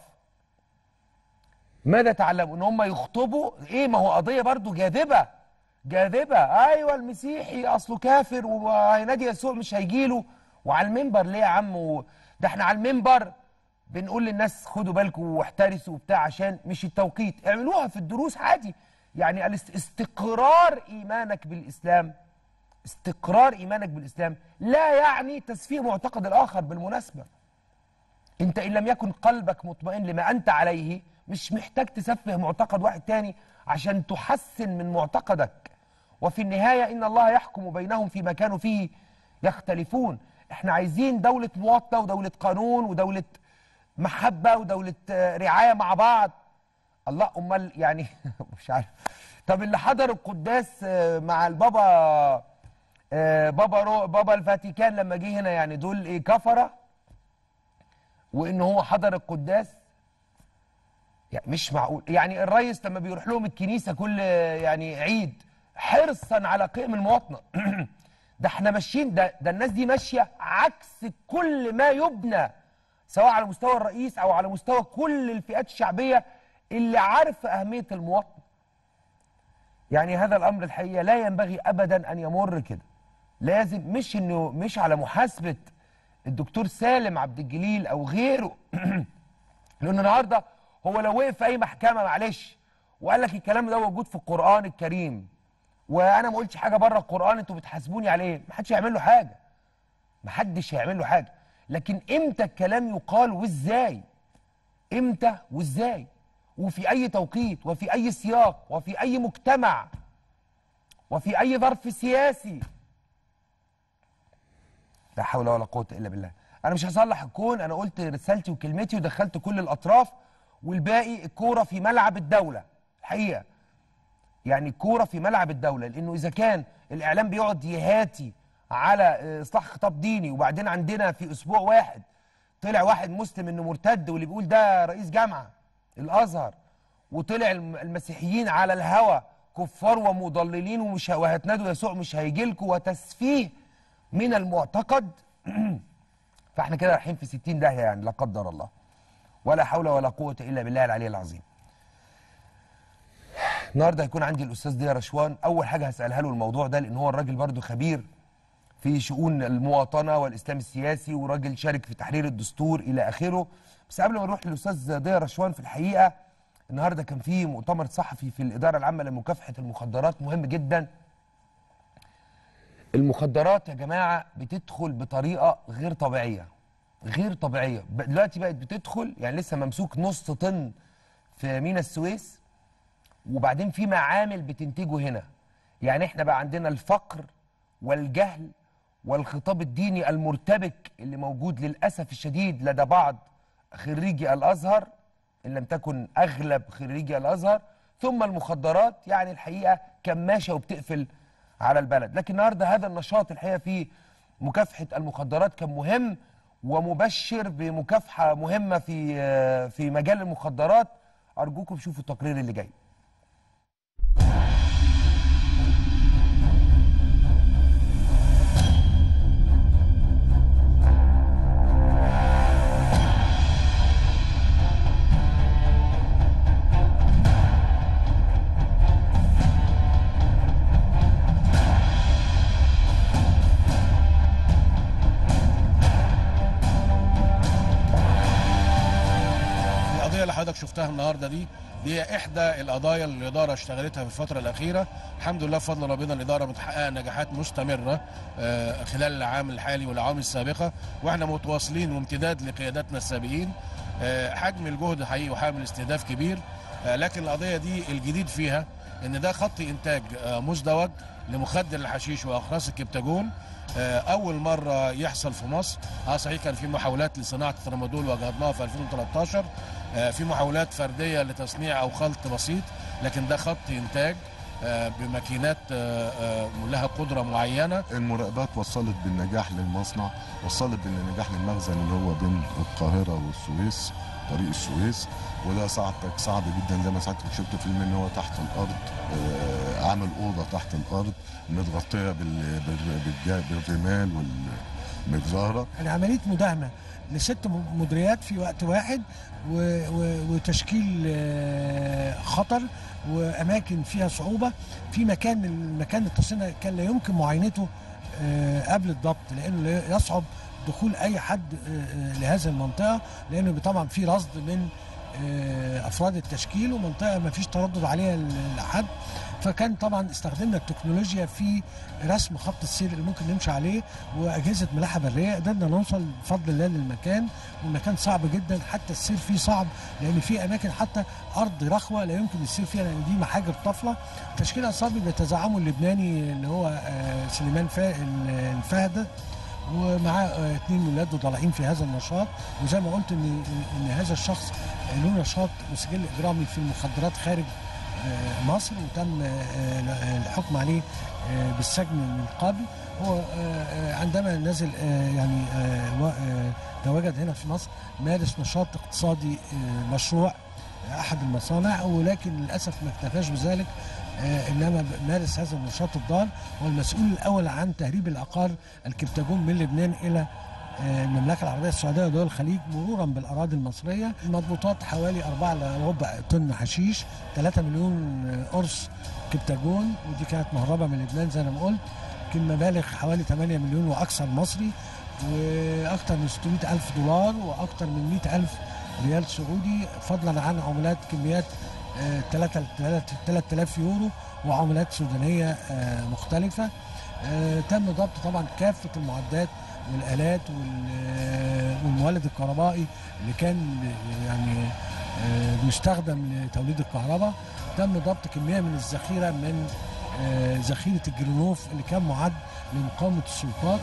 ماذا تعلموا ان هم يخطبوا ايه ما هو قضيه برضو جاذبه جاذبه ايوه المسيحي اصله كافر وهينادي يسوع مش هيجيله وعلى المنبر ليه يا عم و- ده احنا على المنبر بنقول للناس خدوا بالكم واحترسوا وبتاع عشان مش التوقيت اعملوها في الدروس عادي يعني الاست- استقرار ايمانك بالاسلام استقرار ايمانك بالاسلام لا يعني تسفيه معتقد الاخر بالمناسبه انت ان لم يكن قلبك مطمئن لما انت عليه مش محتاج تسفه معتقد واحد تاني عشان تحسن من معتقدك وفي النهايه ان الله يحكم بينهم فيما كانوا فيه يختلفون احنا عايزين دوله مواطنه ودوله قانون ودوله محبه ودوله آه، رعايه مع بعض الله امال يعني مش عارف طب اللي حضر القداس آه، مع البابا آه، بابا رو بابا الفاتيكان لما جه هنا يعني دول ايه كفره وان هو حضر القداس يعني مش معقول يعني الريس لما بيروح لهم الكنيسه كل يعني عيد حرصا على قيم المواطنه ده احنا ماشيين ده ده الناس دي ماشيه عكس كل ما يبنى سواء على مستوى الرئيس او على مستوى كل الفئات الشعبيه اللي عارفه اهميه المواطن يعني هذا الامر الحقيقه لا ينبغي ابدا ان يمر كده لازم مش انه مش على محاسبه الدكتور سالم عبد الجليل او غيره لان النهارده هو لو وقف في اي محكمه معلش وقال لك الكلام ده موجود في القران الكريم وانا ما قلتش حاجه بره القران انتوا بتحاسبوني عليه ما حدش هيعمل له حاجه ما حدش هيعمل له حاجه لكن امتى الكلام يقال وازاي امتى وازاي وفي اي توقيت وفي اي سياق وفي اي مجتمع وفي اي ظرف سياسي لا حول ولا قوه الا بالله انا مش هصلح الكون انا قلت رسالتي وكلمتي ودخلت كل الاطراف والباقي الكوره في ملعب الدوله الحقيقه يعني الكوره في ملعب الدوله لانه اذا كان الاعلام بيقعد يهاتي على آه، اصلاح خطاب ديني وبعدين عندنا في اسبوع واحد طلع واحد مسلم انه مرتد واللي بيقول ده رئيس جامعه الازهر وطلع الم- المسيحيين على الهوى كفار ومضللين ومش ه- وهتنادوا يسوع مش هيجي لكم وتسفيه من المعتقد فاحنا كده رايحين في 60 داهيه يعني لا قدر الله ولا حول ولا قوه الا بالله العلي العظيم النهارده هيكون عندي الاستاذ ضياء رشوان اول حاجه هسالها له الموضوع ده لان هو الراجل برضو خبير في شؤون المواطنه والاسلام السياسي وراجل شارك في تحرير الدستور الى اخره بس قبل ما نروح للاستاذ ضياء رشوان في الحقيقه النهارده كان في مؤتمر صحفي في الاداره العامه لمكافحه المخدرات مهم جدا المخدرات يا جماعه بتدخل بطريقه غير طبيعيه غير طبيعيه ب- دلوقتي بقت بتدخل يعني لسه ممسوك نص طن في مينا السويس وبعدين في معامل بتنتجه هنا يعني احنا بقى عندنا الفقر والجهل والخطاب الديني المرتبك اللي موجود للاسف الشديد لدى بعض خريجي الازهر ان لم تكن اغلب خريجي الازهر ثم المخدرات يعني الحقيقه كماشه وبتقفل على البلد لكن النهارده هذا النشاط الحقيقه في مكافحه المخدرات كان مهم ومبشر بمكافحه مهمه في في مجال المخدرات ارجوكم شوفوا التقرير اللي جاي القضيه اللي حضرتك شفتها النهارده دي دي احدى القضايا اللي الاداره اشتغلتها في الفتره الاخيره الحمد لله بفضل ربنا الاداره متحققه نجاحات مستمره آه، خلال العام الحالي والعوام السابقه واحنا متواصلين وامتداد لقياداتنا السابقين آه، حجم الجهد حقيقي وحامل استهداف كبير آه، لكن القضيه دي الجديد فيها ان ده خط انتاج آه، مزدوج لمخدر الحشيش واخراس الكبتاجون آه، اول مره يحصل في مصر اه صحيح كان في محاولات لصناعه الترامادول وجهدناها في 2013 آه، في محاولات فرديه لتصنيع او خلط بسيط لكن ده خط انتاج آه، بماكينات آه، آه، لها قدره معينه المراقبات وصلت بالنجاح للمصنع وصلت بالنجاح للمخزن اللي هو بين القاهرة والسويس طريق السويس وده صعبك صعب جدا زي ما ساعتك شفت فيلم ان هو تحت الارض آه، عامل اوضه تحت الارض متغطيه بال- بال- بالج- بالرمال والمجزره يعني عمليه مداهمه لست م- مديريات في وقت واحد و و وتشكيل آه، خطر واماكن فيها صعوبه في مكان المكان التصنيع كان لا يمكن معاينته آه، قبل الضبط لانه لا يصعب دخول اي حد آه، آه، لهذه المنطقه لانه طبعا في رصد من آه، افراد التشكيل ومنطقه ما فيش تردد عليها ل- لحد فكان طبعا استخدمنا التكنولوجيا في رسم خط السير اللي ممكن نمشي عليه واجهزه ملاحه بريه قدرنا نوصل بفضل الله للمكان والمكان صعب جدا حتى السير فيه صعب لان في اماكن حتى ارض رخوه لا يمكن السير فيها لان دي محاجر طفله تشكيل عصابي بيتزعمه اللبناني اللي هو آه، سليمان فا- الفهد ومعاه آه، اتنين ولاده طالعين في هذا النشاط وزي ما قلت ان ان هذا الشخص له نشاط وسجل اجرامي في المخدرات خارج آه، مصر وتم آه، الحكم عليه آه، بالسجن من قبل هو آه، آه، عندما نزل آه، يعني آه، و- آه، تواجد هنا في مصر مارس نشاط اقتصادي آه، مشروع احد المصانع ولكن للاسف ما اكتفاش بذلك آه، انما مارس هذا النشاط الضار هو المسؤول الاول عن تهريب العقار الكبتاجون من لبنان الى آه، المملكه العربيه السعوديه ودول الخليج مرورا بالاراضي المصريه المضبوطات حوالي 4 لربع طن حشيش 3 مليون آه، قرص كبتاجون ودي كانت مهربه من لبنان زي ما قلت يمكن مبالغ حوالي 8 مليون واكثر مصري واكثر من 600 الف دولار واكثر من 100 الف ريال سعودي فضلا عن عملات كميات 3 3000 يورو وعملات سودانيه آه، مختلفه آه، تم ضبط طبعا كافه المعدات والالات وال- والمولد الكهربائي اللي كان يعني آه، بيستخدم لتوليد الكهرباء تم ضبط كميه من الذخيره من آه، ذخيره الجرنوف اللي كان معد لمقاومه السلطات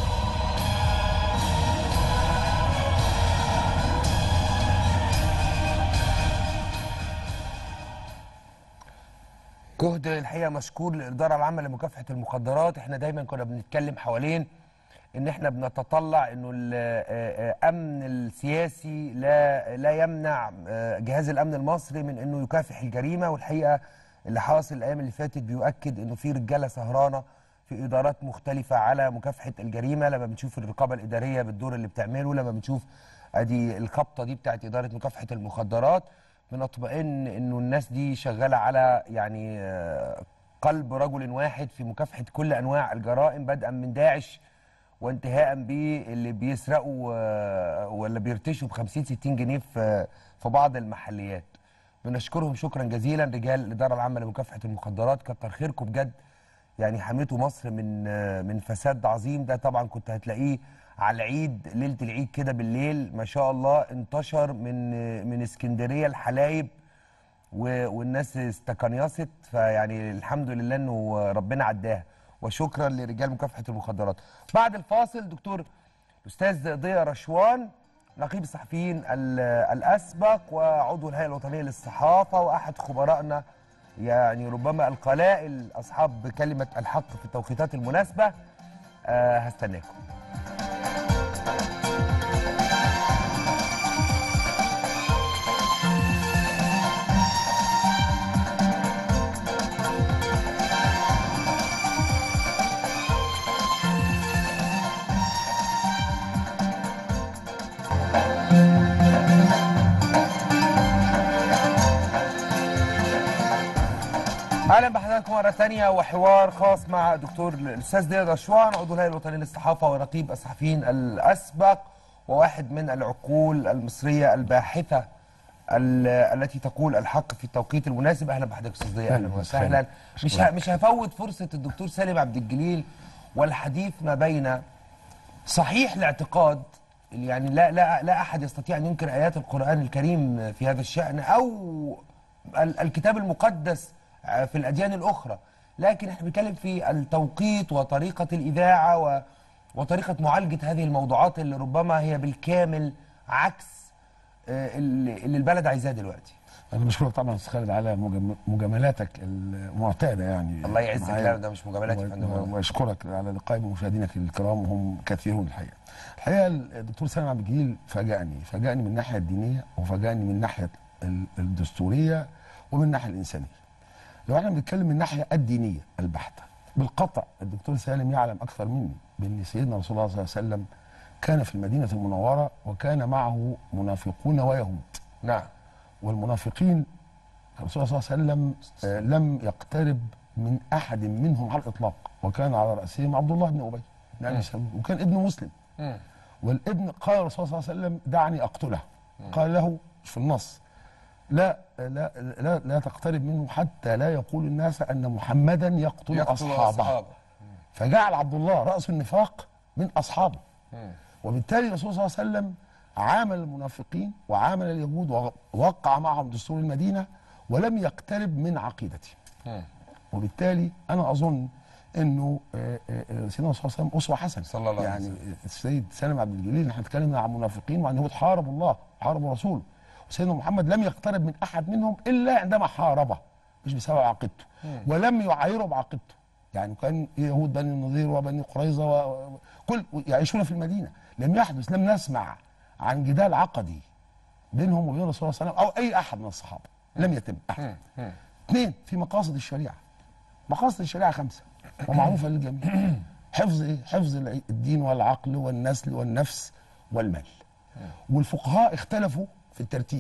جهد الحقيقه مشكور للاداره العامه لمكافحه المخدرات احنا دايما كنا بنتكلم حوالين ان احنا بنتطلع انه الامن السياسي لا لا يمنع آه، جهاز الامن المصري من انه يكافح الجريمه والحقيقه اللي حاصل الايام اللي فاتت بيؤكد انه في رجاله سهرانه في ادارات مختلفه على مكافحه الجريمه لما بنشوف الرقابه الاداريه بالدور اللي بتعمله لما بنشوف ادي الخبطه دي بتاعت اداره مكافحه المخدرات بنطمئن انه الناس دي شغاله على يعني آه، قلب رجل واحد في مكافحه كل انواع الجرائم بدءا من داعش وانتهاء باللي بيسرقوا آه، ولا بيرتشوا ب 50 60 جنيه في في بعض المحليات. بنشكرهم شكرا جزيلا رجال الاداره العامه لمكافحه المخدرات كتر خيركم بجد يعني حميتوا مصر من آه، من فساد عظيم ده طبعا كنت هتلاقيه على العيد ليله العيد كده بالليل ما شاء الله انتشر من آه، من اسكندريه الحلايب و- والناس استكنيصت فيعني الحمد لله انه ربنا عداها وشكرا لرجال مكافحه المخدرات. بعد الفاصل دكتور الاستاذ ضياء رشوان نقيب الصحفيين ال- الاسبق وعضو الهيئه الوطنيه للصحافه واحد خبرائنا يعني ربما القلائل اصحاب كلمه الحق في التوقيتات المناسبه أه هستناكم. اهلا بحضراتكم مره ثانيه وحوار خاص مع دكتور الاستاذ ضياء رشوان عضو الهيئه الوطنيه للصحافه ورقيب الصحفيين الاسبق وواحد من العقول المصريه الباحثه ال- التي تقول الحق في التوقيت المناسب اهلا بحضرتك استاذ ضياء اهلا أهلاً وسهلا وسهلاً. مش ه- مش هفوت فرصه الدكتور سالم عبد الجليل والحديث ما بين صحيح الاعتقاد اللي يعني لا لا لا احد يستطيع ان ينكر ايات القران الكريم في هذا الشان او ال- الكتاب المقدس في الاديان الاخرى لكن احنا بنتكلم في التوقيت وطريقه الاذاعه و وطريقه معالجه هذه الموضوعات اللي ربما هي بالكامل عكس آه، اللي اللي البلد عايزاه دلوقتي انا بشكرك طبعا استاذ خالد على مجم- مجاملاتك المعتاده يعني الله يعزك معايا. لا ده مش مجاملات يا و- فندم و- واشكرك على لقائي بمشاهدينك الكرام وهم كثيرون الحقيقه. الحقيقه الدكتور سالم عبد الجليل فاجأني، فاجأني من الناحيه الدينيه وفاجأني من الناحيه ال- الدستوريه ومن الناحيه الانسانيه. لو احنا بنتكلم من الناحيه الدينيه البحته بالقطع الدكتور سالم يعلم اكثر مني بان سيدنا رسول الله صلى الله عليه وسلم كان في المدينه المنوره وكان معه منافقون ويهود. نعم والمنافقين الرسول صلى الله عليه وسلم آه، لم يقترب من احد منهم على الاطلاق وكان على راسهم عبد الله بن ابي بن ابي سلول وكان ابن مسلم مم. والابن قال الرسول صلى الله عليه وسلم دعني اقتله قال له مش في النص لا لا لا, لا تقترب منه حتى لا يقول الناس ان محمدا يقتل, يقتل اصحابه أصحابه. فجعل عبد الله راس النفاق من اصحابه وبالتالي الرسول صلى الله عليه وسلم عامل المنافقين وعامل اليهود ووقع معهم دستور المدينه ولم يقترب من عقيدته وبالتالي انا اظن انه آه، آه، آه، سيدنا الرسول صلى الله عليه وسلم اسوه حسنه صلى الله عليه يعني السيد سالم عبد الجليل احنا اتكلمنا عن المنافقين وعن اليهود حاربوا الله حاربوا رسوله وسيدنا محمد لم يقترب من احد منهم الا عندما حاربه مش بسبب عقيدته ولم يعايره بعقيدته يعني كان يهود بني النضير وبني قريظه وكل يعيشون في المدينه لم يحدث لم نسمع عن جدال عقدي بينهم وبين الرسول صلى الله عليه وسلم او اي احد من الصحابه لم يتم احد اثنين في مقاصد الشريعه مقاصد الشريعه خمسه ومعروفه للجميع حفظ ايه؟ حفظ الع- الدين والعقل والنسل والنفس والمال والفقهاء اختلفوا في الترتيب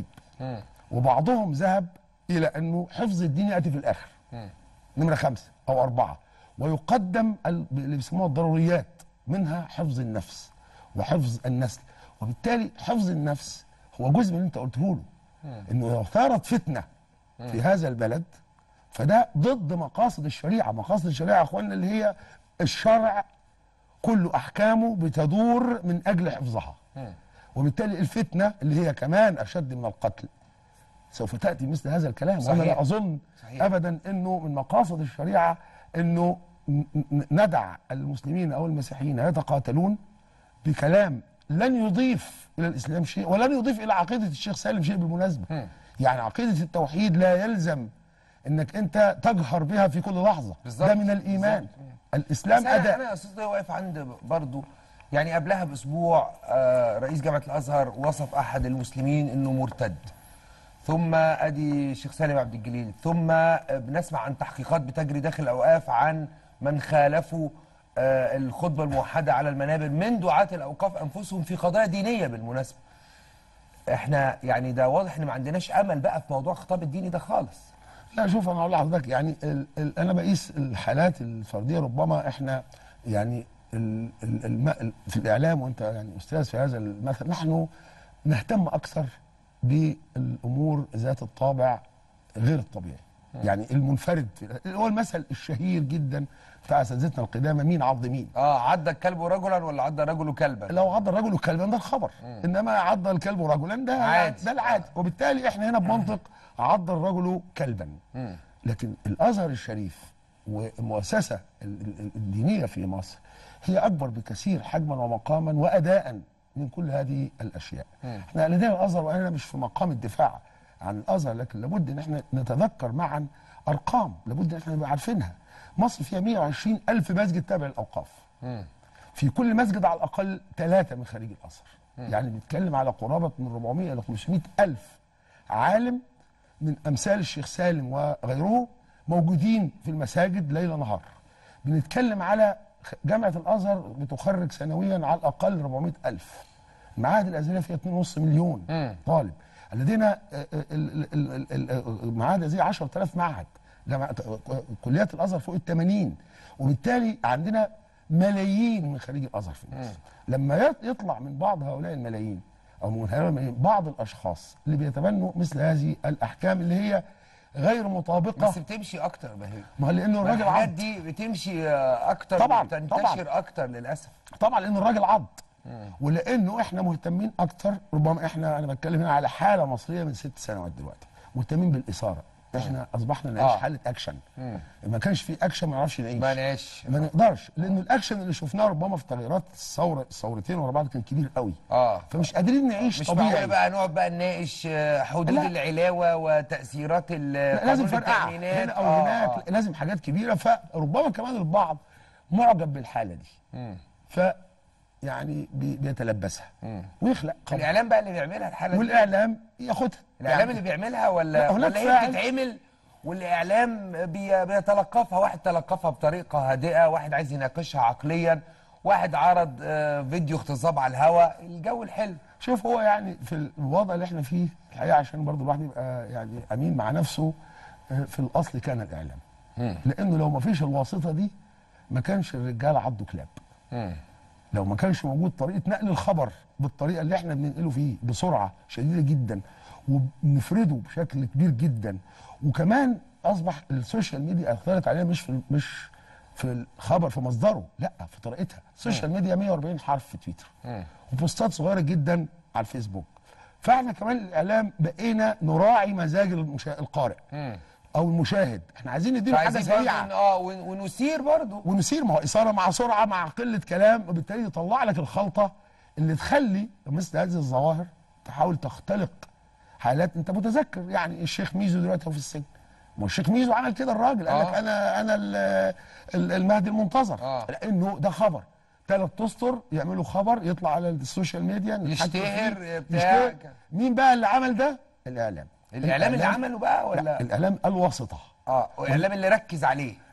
وبعضهم ذهب الى انه حفظ الدين ياتي في الاخر نمره خمسه او اربعه ويقدم ال- اللي بيسموها الضروريات منها حفظ النفس وحفظ النسل وبالتالي حفظ النفس هو جزء من اللي انت قلته له انه لو ثارت فتنه في هذا البلد فده ضد مقاصد الشريعه مقاصد الشريعه يا اخوانا اللي هي الشرع كل احكامه بتدور من اجل حفظها وبالتالي الفتنه اللي هي كمان اشد من القتل سوف تاتي مثل هذا الكلام وانا صحيح. لا اظن صحيح. ابدا انه من مقاصد الشريعه انه ن- ن- ندع المسلمين او المسيحيين يتقاتلون بكلام لن يضيف الى الاسلام شيء ولن يضيف الى عقيده الشيخ سالم شيء بالمناسبه يعني عقيده التوحيد لا يلزم انك انت تجهر بها في كل لحظه بالظبط. ده من الايمان الاسلام بس انا اداء انا يا استاذ ضياء واقف عند برضو يعني قبلها باسبوع آه، رئيس جامعه الازهر وصف احد المسلمين انه مرتد ثم ادي الشيخ سالم عبد الجليل ثم آه، بنسمع عن تحقيقات بتجري داخل الاوقاف عن من خالفوا آه، الخطبه الموحده على المنابر من دعاه الاوقاف انفسهم في قضايا دينيه بالمناسبه احنا يعني ده واضح ان ما عندناش امل بقى في موضوع الخطاب الديني ده خالص لا شوف انا اقول لحضرتك يعني ال ال انا بقيس الحالات الفرديه ربما احنا يعني ال ال الم ال في الاعلام وانت يعني استاذ في هذا المثل نحن نهتم اكثر بالامور ذات الطابع غير الطبيعي يعني المنفرد في اللي هو المثل الشهير جدا بتاع اساتذتنا القدامى مين عض مين اه عض الكلب رجلا ولا عض رجل كلبا لو عض الرجل كلبا ده الخبر انما عض الكلب رجلا ده عادي. ده العادي وبالتالي احنا هنا بمنطق عض الرجل كلبا لكن الازهر الشريف والمؤسسه ال- ال- الدينيه في مصر هي اكبر بكثير حجما ومقاما واداء من كل هذه الاشياء احنا لدينا الازهر وانا مش في مقام الدفاع عن الازهر لكن لابد ان احنا نتذكر معا ارقام لابد ان احنا نبقى عارفينها مصر فيها 120 الف مسجد تابع للاوقاف في كل مسجد على الاقل ثلاثه من خريج الازهر يعني بنتكلم على قرابه من 400 الى 500 الف عالم من امثال الشيخ سالم وغيره موجودين في المساجد ليل نهار بنتكلم على خ- جامعه الازهر بتخرج سنويا على الاقل 400 الف المعاهد الازهريه فيها 2.5 مليون طالب لدينا آه، آه، ال- ال- ال- ال- المعاهد الازهريه 10000 معهد جامعة كليات الازهر فوق ال 80 وبالتالي عندنا ملايين من خريج الازهر في مصر لما يط- يطلع من بعض هؤلاء الملايين او من هؤلاء الملايين بعض الاشخاص اللي بيتبنوا مثل هذه الاحكام اللي هي غير مطابقه بس بتمشي اكتر ما هي ما هو لانه الراجل الحاجات عض دي بتمشي آه، اكتر طبعاً، وبتنتشر طبعاً. اكتر للاسف طبعا لان الراجل عض ولانه احنا مهتمين اكتر ربما احنا انا بتكلم هنا على حاله مصريه من ست سنوات دلوقتي مهتمين بالاثاره احنا اصبحنا نعيش آه. حاله اكشن ما كانش في اكشن ما نعرفش نعيش ما نعيش ما نقدرش لان الاكشن اللي شفناه ربما في تغييرات الثوره الثورتين ورا بعض كان كبير قوي اه فمش قادرين نعيش مش معقول طبيعي بقى نقعد بقى نناقش آه، حدود لا. العلاوه وتاثيرات ال- لا، لازم قانون فرقعه التأمينات. هنا او آه، هناك آه. لازم حاجات كبيره فربما كمان البعض معجب بالحاله دي ف يعني بي- بيتلبسها ويخلق قضايا. الاعلام بقى اللي بيعملها الحاله دي والاعلام ياخدها الاعلام يعني اللي بيعملها ولا لا، هناك ولا هي فاعل. بتتعمل والاعلام بي بيتلقفها واحد تلقفها بطريقه هادئه واحد عايز يناقشها عقليا واحد عرض آه، فيديو اغتصاب على الهواء الجو الحلو شوف هو يعني في الوضع اللي احنا فيه الحقيقه عشان برضو الواحد يبقى يعني امين مع نفسه آه، في الاصل كان الاعلام لانه لو ما فيش الواسطه دي ما كانش الرجاله عضوا كلاب لو ما كانش موجود طريقه نقل الخبر بالطريقه اللي احنا بننقله فيه بسرعه شديده جدا وبنفرده بشكل كبير جدا وكمان اصبح السوشيال ميديا اثرت علينا مش في مش في الخبر في مصدره لا في طريقتها السوشيال ميديا 140 حرف في تويتر وبوستات صغيره جدا على الفيسبوك فاحنا كمان الاعلام بقينا نراعي مزاج المشا... القارئ او المشاهد احنا عايزين نديله حاجه فعايزين برضه سريعه إن- اه ون- ونثير برضه ونسير ما هو اثاره مع سرعه مع قله كلام وبالتالي يطلع لك الخلطه اللي تخلي مثل هذه الظواهر تحاول تختلق حالات انت متذكر يعني الشيخ ميزو دلوقتي هو في السجن ما هو الشيخ ميزو عمل كده الراجل قال لك آه. انا انا ال- ال- المهدي المنتظر آه. لانه ده خبر ثلاث اسطر يعملوا خبر يطلع على السوشيال ميديا نتحكم يشتهر فيه. بتاع. يشتهر. مين بقى اللي عمل ده؟ الاعلام الاعلام اللي عمله بقى لا ولا الاعلام الواسطه اه الاعلام اللي ركز عليه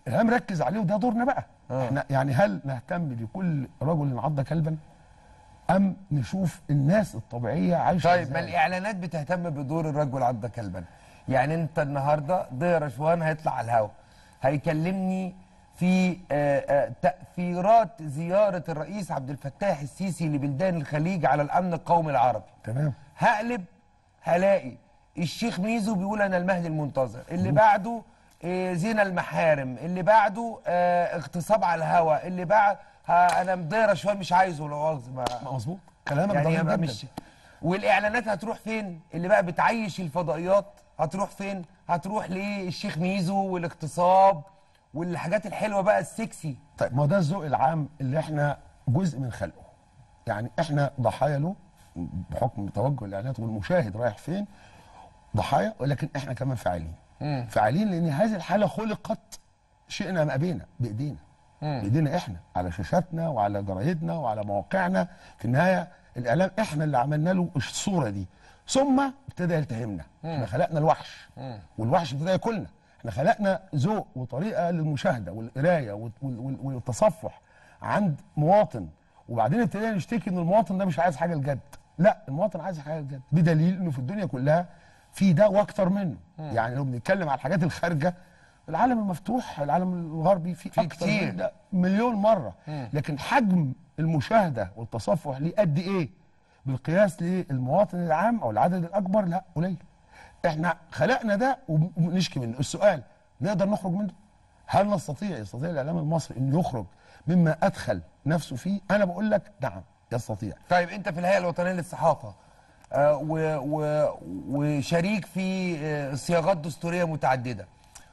الاعلام ركز عليه وده دورنا بقى آه. احنا يعني هل نهتم بكل رجل عض كلبا ام نشوف الناس الطبيعيه عايشه طيب ما إزاي؟ الاعلانات بتهتم بدور الرجل عض كلبا يعني انت النهارده ضيا رشوان هيطلع على الهوا هيكلمني في آه، آه، تاثيرات زياره الرئيس عبد الفتاح السيسي لبلدان الخليج على الامن القومي العربي تمام هقلب هلاقي الشيخ ميزو بيقول انا المهدي المنتظر اللي بعده آه، زينة المحارم اللي بعده آه، اغتصاب على الهوا اللي بعد ها، انا مضيره شويه مش عايزه لو مؤاخذة، ما مظبوط كلامك يعني دقيق يبقى جدا مش والاعلانات هتروح فين اللي بقى بتعيش الفضائيات هتروح فين هتروح للشيخ ميزو والاغتصاب والحاجات الحلوه بقى السكسي طيب ما هو ده الذوق العام اللي احنا جزء من خلقه يعني احنا ضحايا له بحكم توجه الاعلانات والمشاهد رايح فين ضحايا ولكن احنا كمان فاعلين فاعلين لان هذه الحاله خلقت شئنا ما ابينا بايدينا بايدينا احنا على شاشاتنا وعلى جرايدنا وعلى مواقعنا في النهايه الاعلام احنا اللي عملنا له الصوره دي ثم ابتدى يلتهمنا احنا خلقنا الوحش والوحش ابتدى ياكلنا احنا خلقنا ذوق وطريقه للمشاهده والقرايه وال- وال- والتصفح عند مواطن وبعدين ابتدينا نشتكي ان المواطن ده مش عايز حاجه الجد لا المواطن عايز حاجه الجد بدليل انه في الدنيا كلها في ده واكتر منه يعني لو بنتكلم على الحاجات الخارجه العالم المفتوح العالم الغربي فيه في اكتر كتير. من ده مليون مره لكن حجم المشاهده والتصفح ليه قد ايه بالقياس للمواطن العام او العدد الاكبر لا قليل احنا خلقنا ده وبنشكي منه السؤال نقدر نخرج منه هل نستطيع يستطيع الاعلام المصري انه يخرج مما ادخل نفسه فيه انا بقول لك نعم يستطيع طيب انت في الهيئه الوطنيه للصحافه آه، و- و- وشريك في آه، صياغات دستوريه متعدده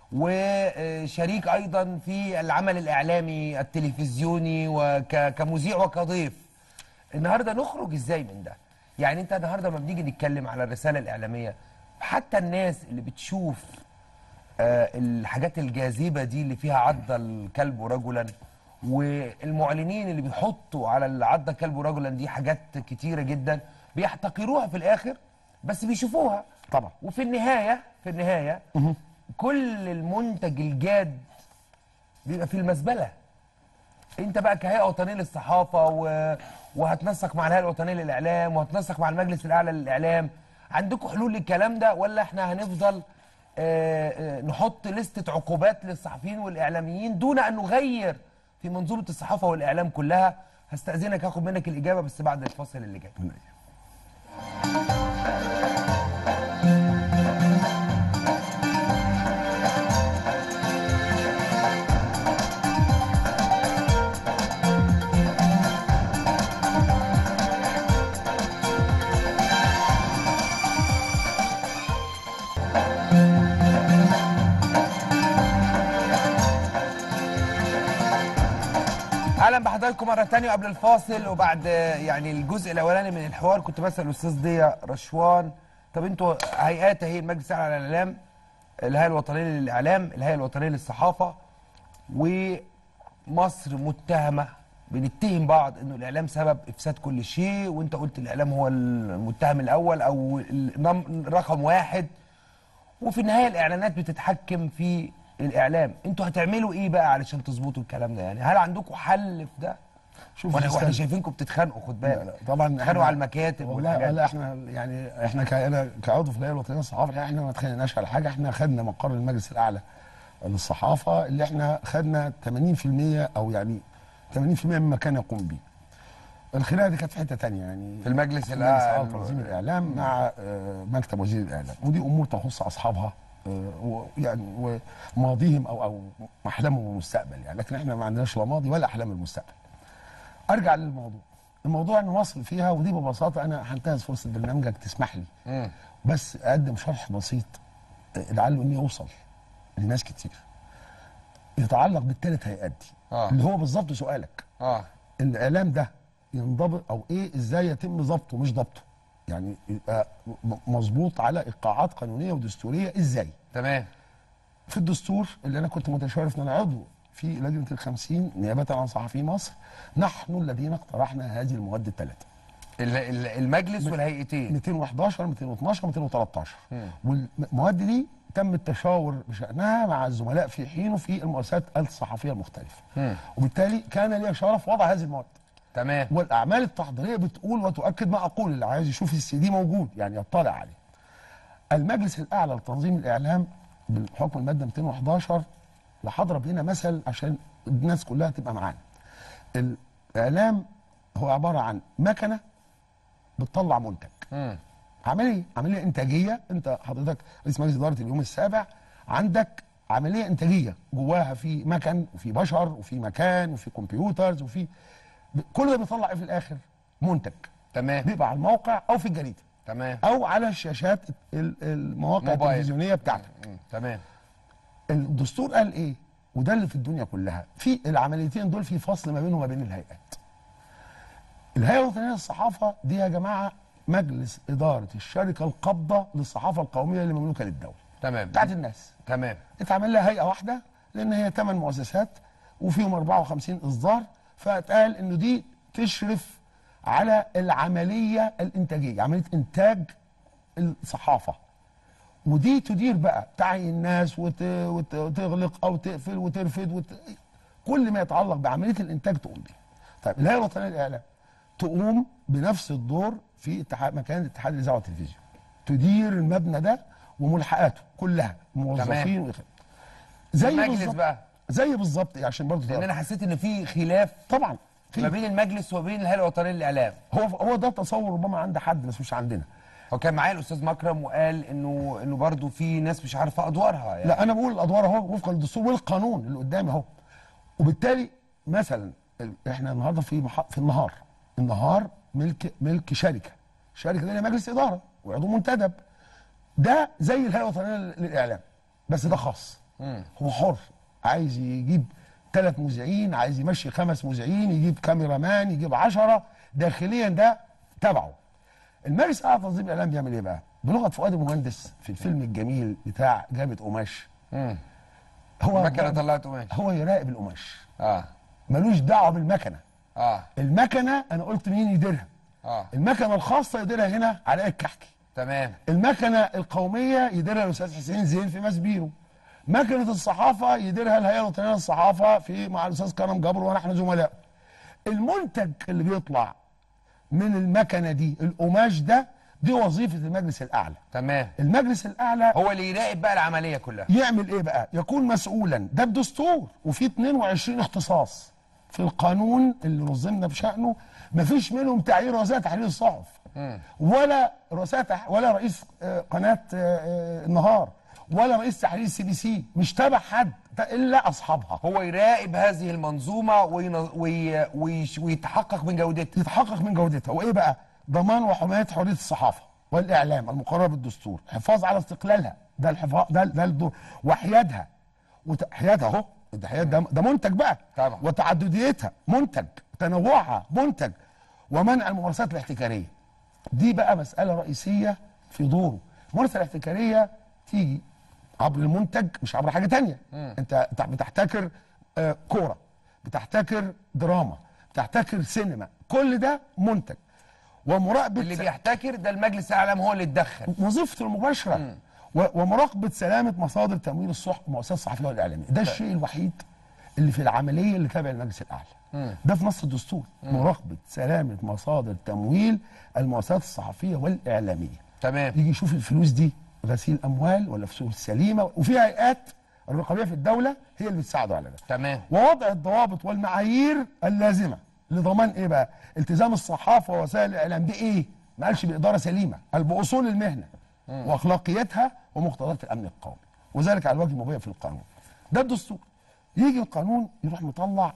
وشريك ايضا في العمل الاعلامي التلفزيوني وكمذيع وكضيف النهارده نخرج ازاي من ده يعني انت النهارده لما بنيجي نتكلم على الرساله الاعلاميه حتى الناس اللي بتشوف آه، الحاجات الجاذبه دي اللي فيها عض الكلب رجلا والمعلنين اللي بيحطوا على العض كلب رجلا دي حاجات كتيره جدا بيحتقروها في الاخر بس بيشوفوها طبعا وفي النهايه في النهايه كل المنتج الجاد بيبقى في المزبله انت بقى كهيئه وطنيه للصحافه و... وهتنسق مع الهيئه الوطنيه للاعلام وهتنسق مع المجلس الاعلى للاعلام عندكم حلول للكلام ده ولا احنا هنفضل آه، آه، نحط لستة عقوبات للصحفيين والاعلاميين دون ان نغير في منظومه الصحافه والاعلام كلها هستاذنك هاخد منك الاجابه بس بعد الفاصل اللي جاي اهلا بحضراتكم مره تانية قبل الفاصل وبعد آه، يعني الجزء الاولاني من الحوار كنت بسال الاستاذ ضياء رشوان طب انتوا هيئات اهي المجلس الاعلى للاعلام الهيئه الوطنيه للاعلام الهيئه الوطنيه للصحافه ومصر متهمه بنتهم بعض انه الاعلام سبب افساد كل شيء وانت قلت الاعلام هو المتهم الاول او النم- رقم واحد وفي النهايه الاعلانات بتتحكم في الاعلام انتوا هتعملوا ايه بقى علشان تظبطوا الكلام ده يعني هل عندكم حل في ده شوف وانا يا واحنا أستاذ- شايفينكم بتتخانقوا خد بالك لا لا طبعا بتتخانقوا على المكاتب والله والحاجات لا احنا يعني احنا ك- أنا كعضو في الهيئه الوطنيه للصحافه احنا ما اتخانقناش على حاجه احنا خدنا مقر المجلس الاعلى للصحافه اللي احنا خدنا 80% او يعني 80% مما كان يقوم به. الخناقه دي كانت في حته ثانيه يعني في المجلس في الأعلى. المجلس الأعلى لتنظيم الاعلام مع آه، مكتب وزير الاعلام ودي امور تخص اصحابها آه، ويعني وماضيهم او او احلامهم المستقبل يعني لكن احنا ما عندناش لا ماضي ولا احلام المستقبل. ارجع للموضوع الموضوع ان مصر فيها ودي ببساطه انا هنتهز فرصه برنامجك تسمح لي بس اقدم شرح بسيط آه، لعله اني اوصل لناس كتير يتعلق بالثلاث هيئات دي آه. اللي هو بالظبط سؤالك اه الاعلام ده ينضبط او ايه ازاي يتم ضبطه مش ضبطه يعني يبقى م- مظبوط على ايقاعات قانونيه ودستوريه ازاي تمام في الدستور اللي انا كنت متشرف ان انا عضو في لجنه الخمسين نيابه عن صحفي مصر نحن الذين اقترحنا هذه المواد الثلاثه ال- ال- المجلس والهيئتين 211 212 213 والمواد دي تم التشاور بشانها مع الزملاء في حين في المؤسسات الصحفيه المختلفه وبالتالي كان لي شرف وضع هذه المواد تمام والاعمال التحضيريه بتقول وتؤكد ما اقول اللي عايز يشوف السي دي موجود يعني يطلع عليه المجلس الاعلى لتنظيم الاعلام بحكم الماده 211 لحضرب هنا مثل عشان الناس كلها تبقى معانا الاعلام هو عباره عن مكنه بتطلع منتج مم. عمليه عمليه انتاجيه انت حضرتك رئيس مجلس اداره اليوم السابع عندك عمليه انتاجيه جواها في مكن وفي بشر وفي مكان وفي كمبيوترز وفي ب- كل ده بيطلع ايه في الاخر منتج تمام بيبقى على الموقع او في الجريده تمام او على الشاشات ال- المواقع موبايل. التلفزيونيه بتاعتك مم. تمام الدستور قال ايه وده اللي في الدنيا كلها في العمليتين دول في فصل ما بينهم وما بين الهيئات الهيئه الوطنيه للصحافه دي يا جماعه مجلس اداره الشركه القابضه للصحافه القوميه اللي مملوكه للدوله تمام بتاعت الناس تمام اتعمل لها هيئه واحده لان هي ثمان مؤسسات وفيهم 54 اصدار فاتقال انه دي تشرف على العمليه الانتاجيه عمليه انتاج الصحافه ودي تدير بقى تعي الناس وت... وت... وتغلق او تقفل وترفد وت... كل ما يتعلق بعمليه الانتاج تقوم بيه. طيب الهيئه الوطنيه للاعلام تقوم بنفس الدور في اتحاد مكان اتحاد الاذاعه والتلفزيون. تدير المبنى ده وملحقاته كلها موظفين وخ... زي المجلس بالظبط- بقى. زي بالظبط عشان برضه لان انا حسيت ان في خلاف طبعا في ما بين المجلس وبين الهيئه الوطنيه للاعلام هو هو ده تصور ربما عند حد بس مش عندنا هو كان معايا الاستاذ مكرم وقال انه انه برضه في ناس مش عارفه ادوارها يعني لا انا بقول الادوار اهو وفقا للدستور والقانون اللي قدامي اهو وبالتالي مثلا ال- احنا النهارده في مح... في النهار النهار ملك ملك شركه الشركه دي لها مجلس اداره وعضو منتدب ده زي الهيئه الوطنيه للاعلام بس ده خاص هو حر عايز يجيب ثلاث مذيعين عايز يمشي خمس مذيعين يجيب كاميرا مان يجيب عشرة داخليا ده تبعه المجلس الاعلى لتنظيم الاعلام بيعمل ايه بقى بلغه فؤاد المهندس في الفيلم الجميل بتاع جابه قماش هو المكنه طلعت قماش هو يراقب القماش اه ملوش دعوه بالمكنه اه المكنه انا قلت مين يديرها اه المكنه الخاصه يديرها هنا علاء الكحكي تمام المكنه القوميه يديرها الاستاذ حسين زين في مسبيرو مكنه الصحافه يديرها الهيئه الوطنيه للصحافه في مع الاستاذ كرم جبر ونحن زملاء المنتج اللي بيطلع من المكنه دي القماش ده دي وظيفه المجلس الاعلى تمام المجلس الاعلى هو اللي يراقب بقى العمليه كلها يعمل ايه بقى يكون مسؤولا ده الدستور وفي 22 اختصاص في القانون اللي نظمنا بشأنه مفيش منهم تعيين رؤساء تحرير الصحف ولا رؤساء تح... ولا رئيس آه، قناه آه، آه، النهار ولا رئيس تحرير السي بي سي مش تابع حد ده الا اصحابها هو يراقب هذه المنظومه وين... وي... ويش... ويتحقق من جودتها يتحقق من جودتها وايه بقى ضمان وحمايه حريه الصحافه والاعلام المقرره بالدستور حفاظ على استقلالها ده الحفاظ ده ده الدور وحيادها وحيادها اهو ده حياد ده, ده منتج بقى طبعا. وتعدديتها منتج تنوعها منتج ومنع الممارسات الاحتكاريه دي بقى مساله رئيسيه في دوره الممارسه الاحتكاريه تيجي عبر المنتج مش عبر حاجه تانية انت أنت بتحتكر آه، كوره بتحتكر دراما بتحتكر سينما كل ده منتج ومراقبه اللي بيحتكر ده المجلس الاعلام هو اللي اتدخل وظيفته المباشره و- ومراقبه سلامه مصادر تمويل الصح المؤسسات الصحفيه والاعلاميه ده الشيء الوحيد اللي في العمليه اللي تابع المجلس الاعلى ده في نص الدستور مراقبه سلامه مصادر تمويل المؤسسات الصحفيه والاعلاميه تمام يجي يشوف الفلوس دي غسيل اموال ولا فلوس سليمه وفي هيئات الرقابيه في الدوله هي اللي بتساعده على ده تمام ووضع الضوابط والمعايير اللازمه لضمان ايه بقى؟ التزام الصحافه ووسائل الاعلام بايه؟ ما قالش باداره سليمه، قال باصول المهنه واخلاقياتها ومقتضيات الامن القومي، وذلك على الوجه المبين في القانون. ده الدستور. يجي القانون يروح مطلع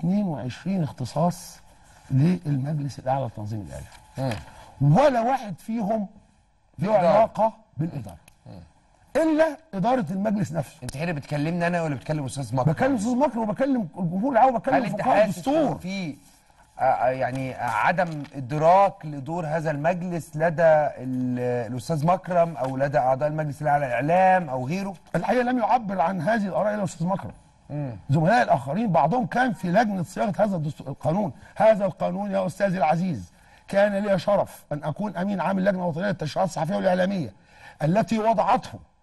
22 اختصاص للمجلس الاعلى لتنظيم الاعلام. ولا واحد فيهم له إدارة. علاقه بالاداره. الا اداره المجلس نفسه. انت هنا بتكلمني انا ولا بتكلم استاذ مكرم بكلم استاذ مكر وبكلم الجمهور العام هل وبكلم انت فقهاء حاسس الدستور إنه في آه، آه، يعني آه، عدم ادراك لدور هذا المجلس لدى ال- الاستاذ مكرم او لدى اعضاء المجلس الاعلى للاعلام او غيره الحقيقه لم يعبر عن هذه الاراء الا الاستاذ مكرم زملاء الاخرين بعضهم كان في لجنه صياغه هذا الدستور القانون هذا القانون يا استاذي العزيز كان لي شرف ان اكون امين عام اللجنه الوطنيه للتشريعات الصحفيه والاعلاميه التي وضعته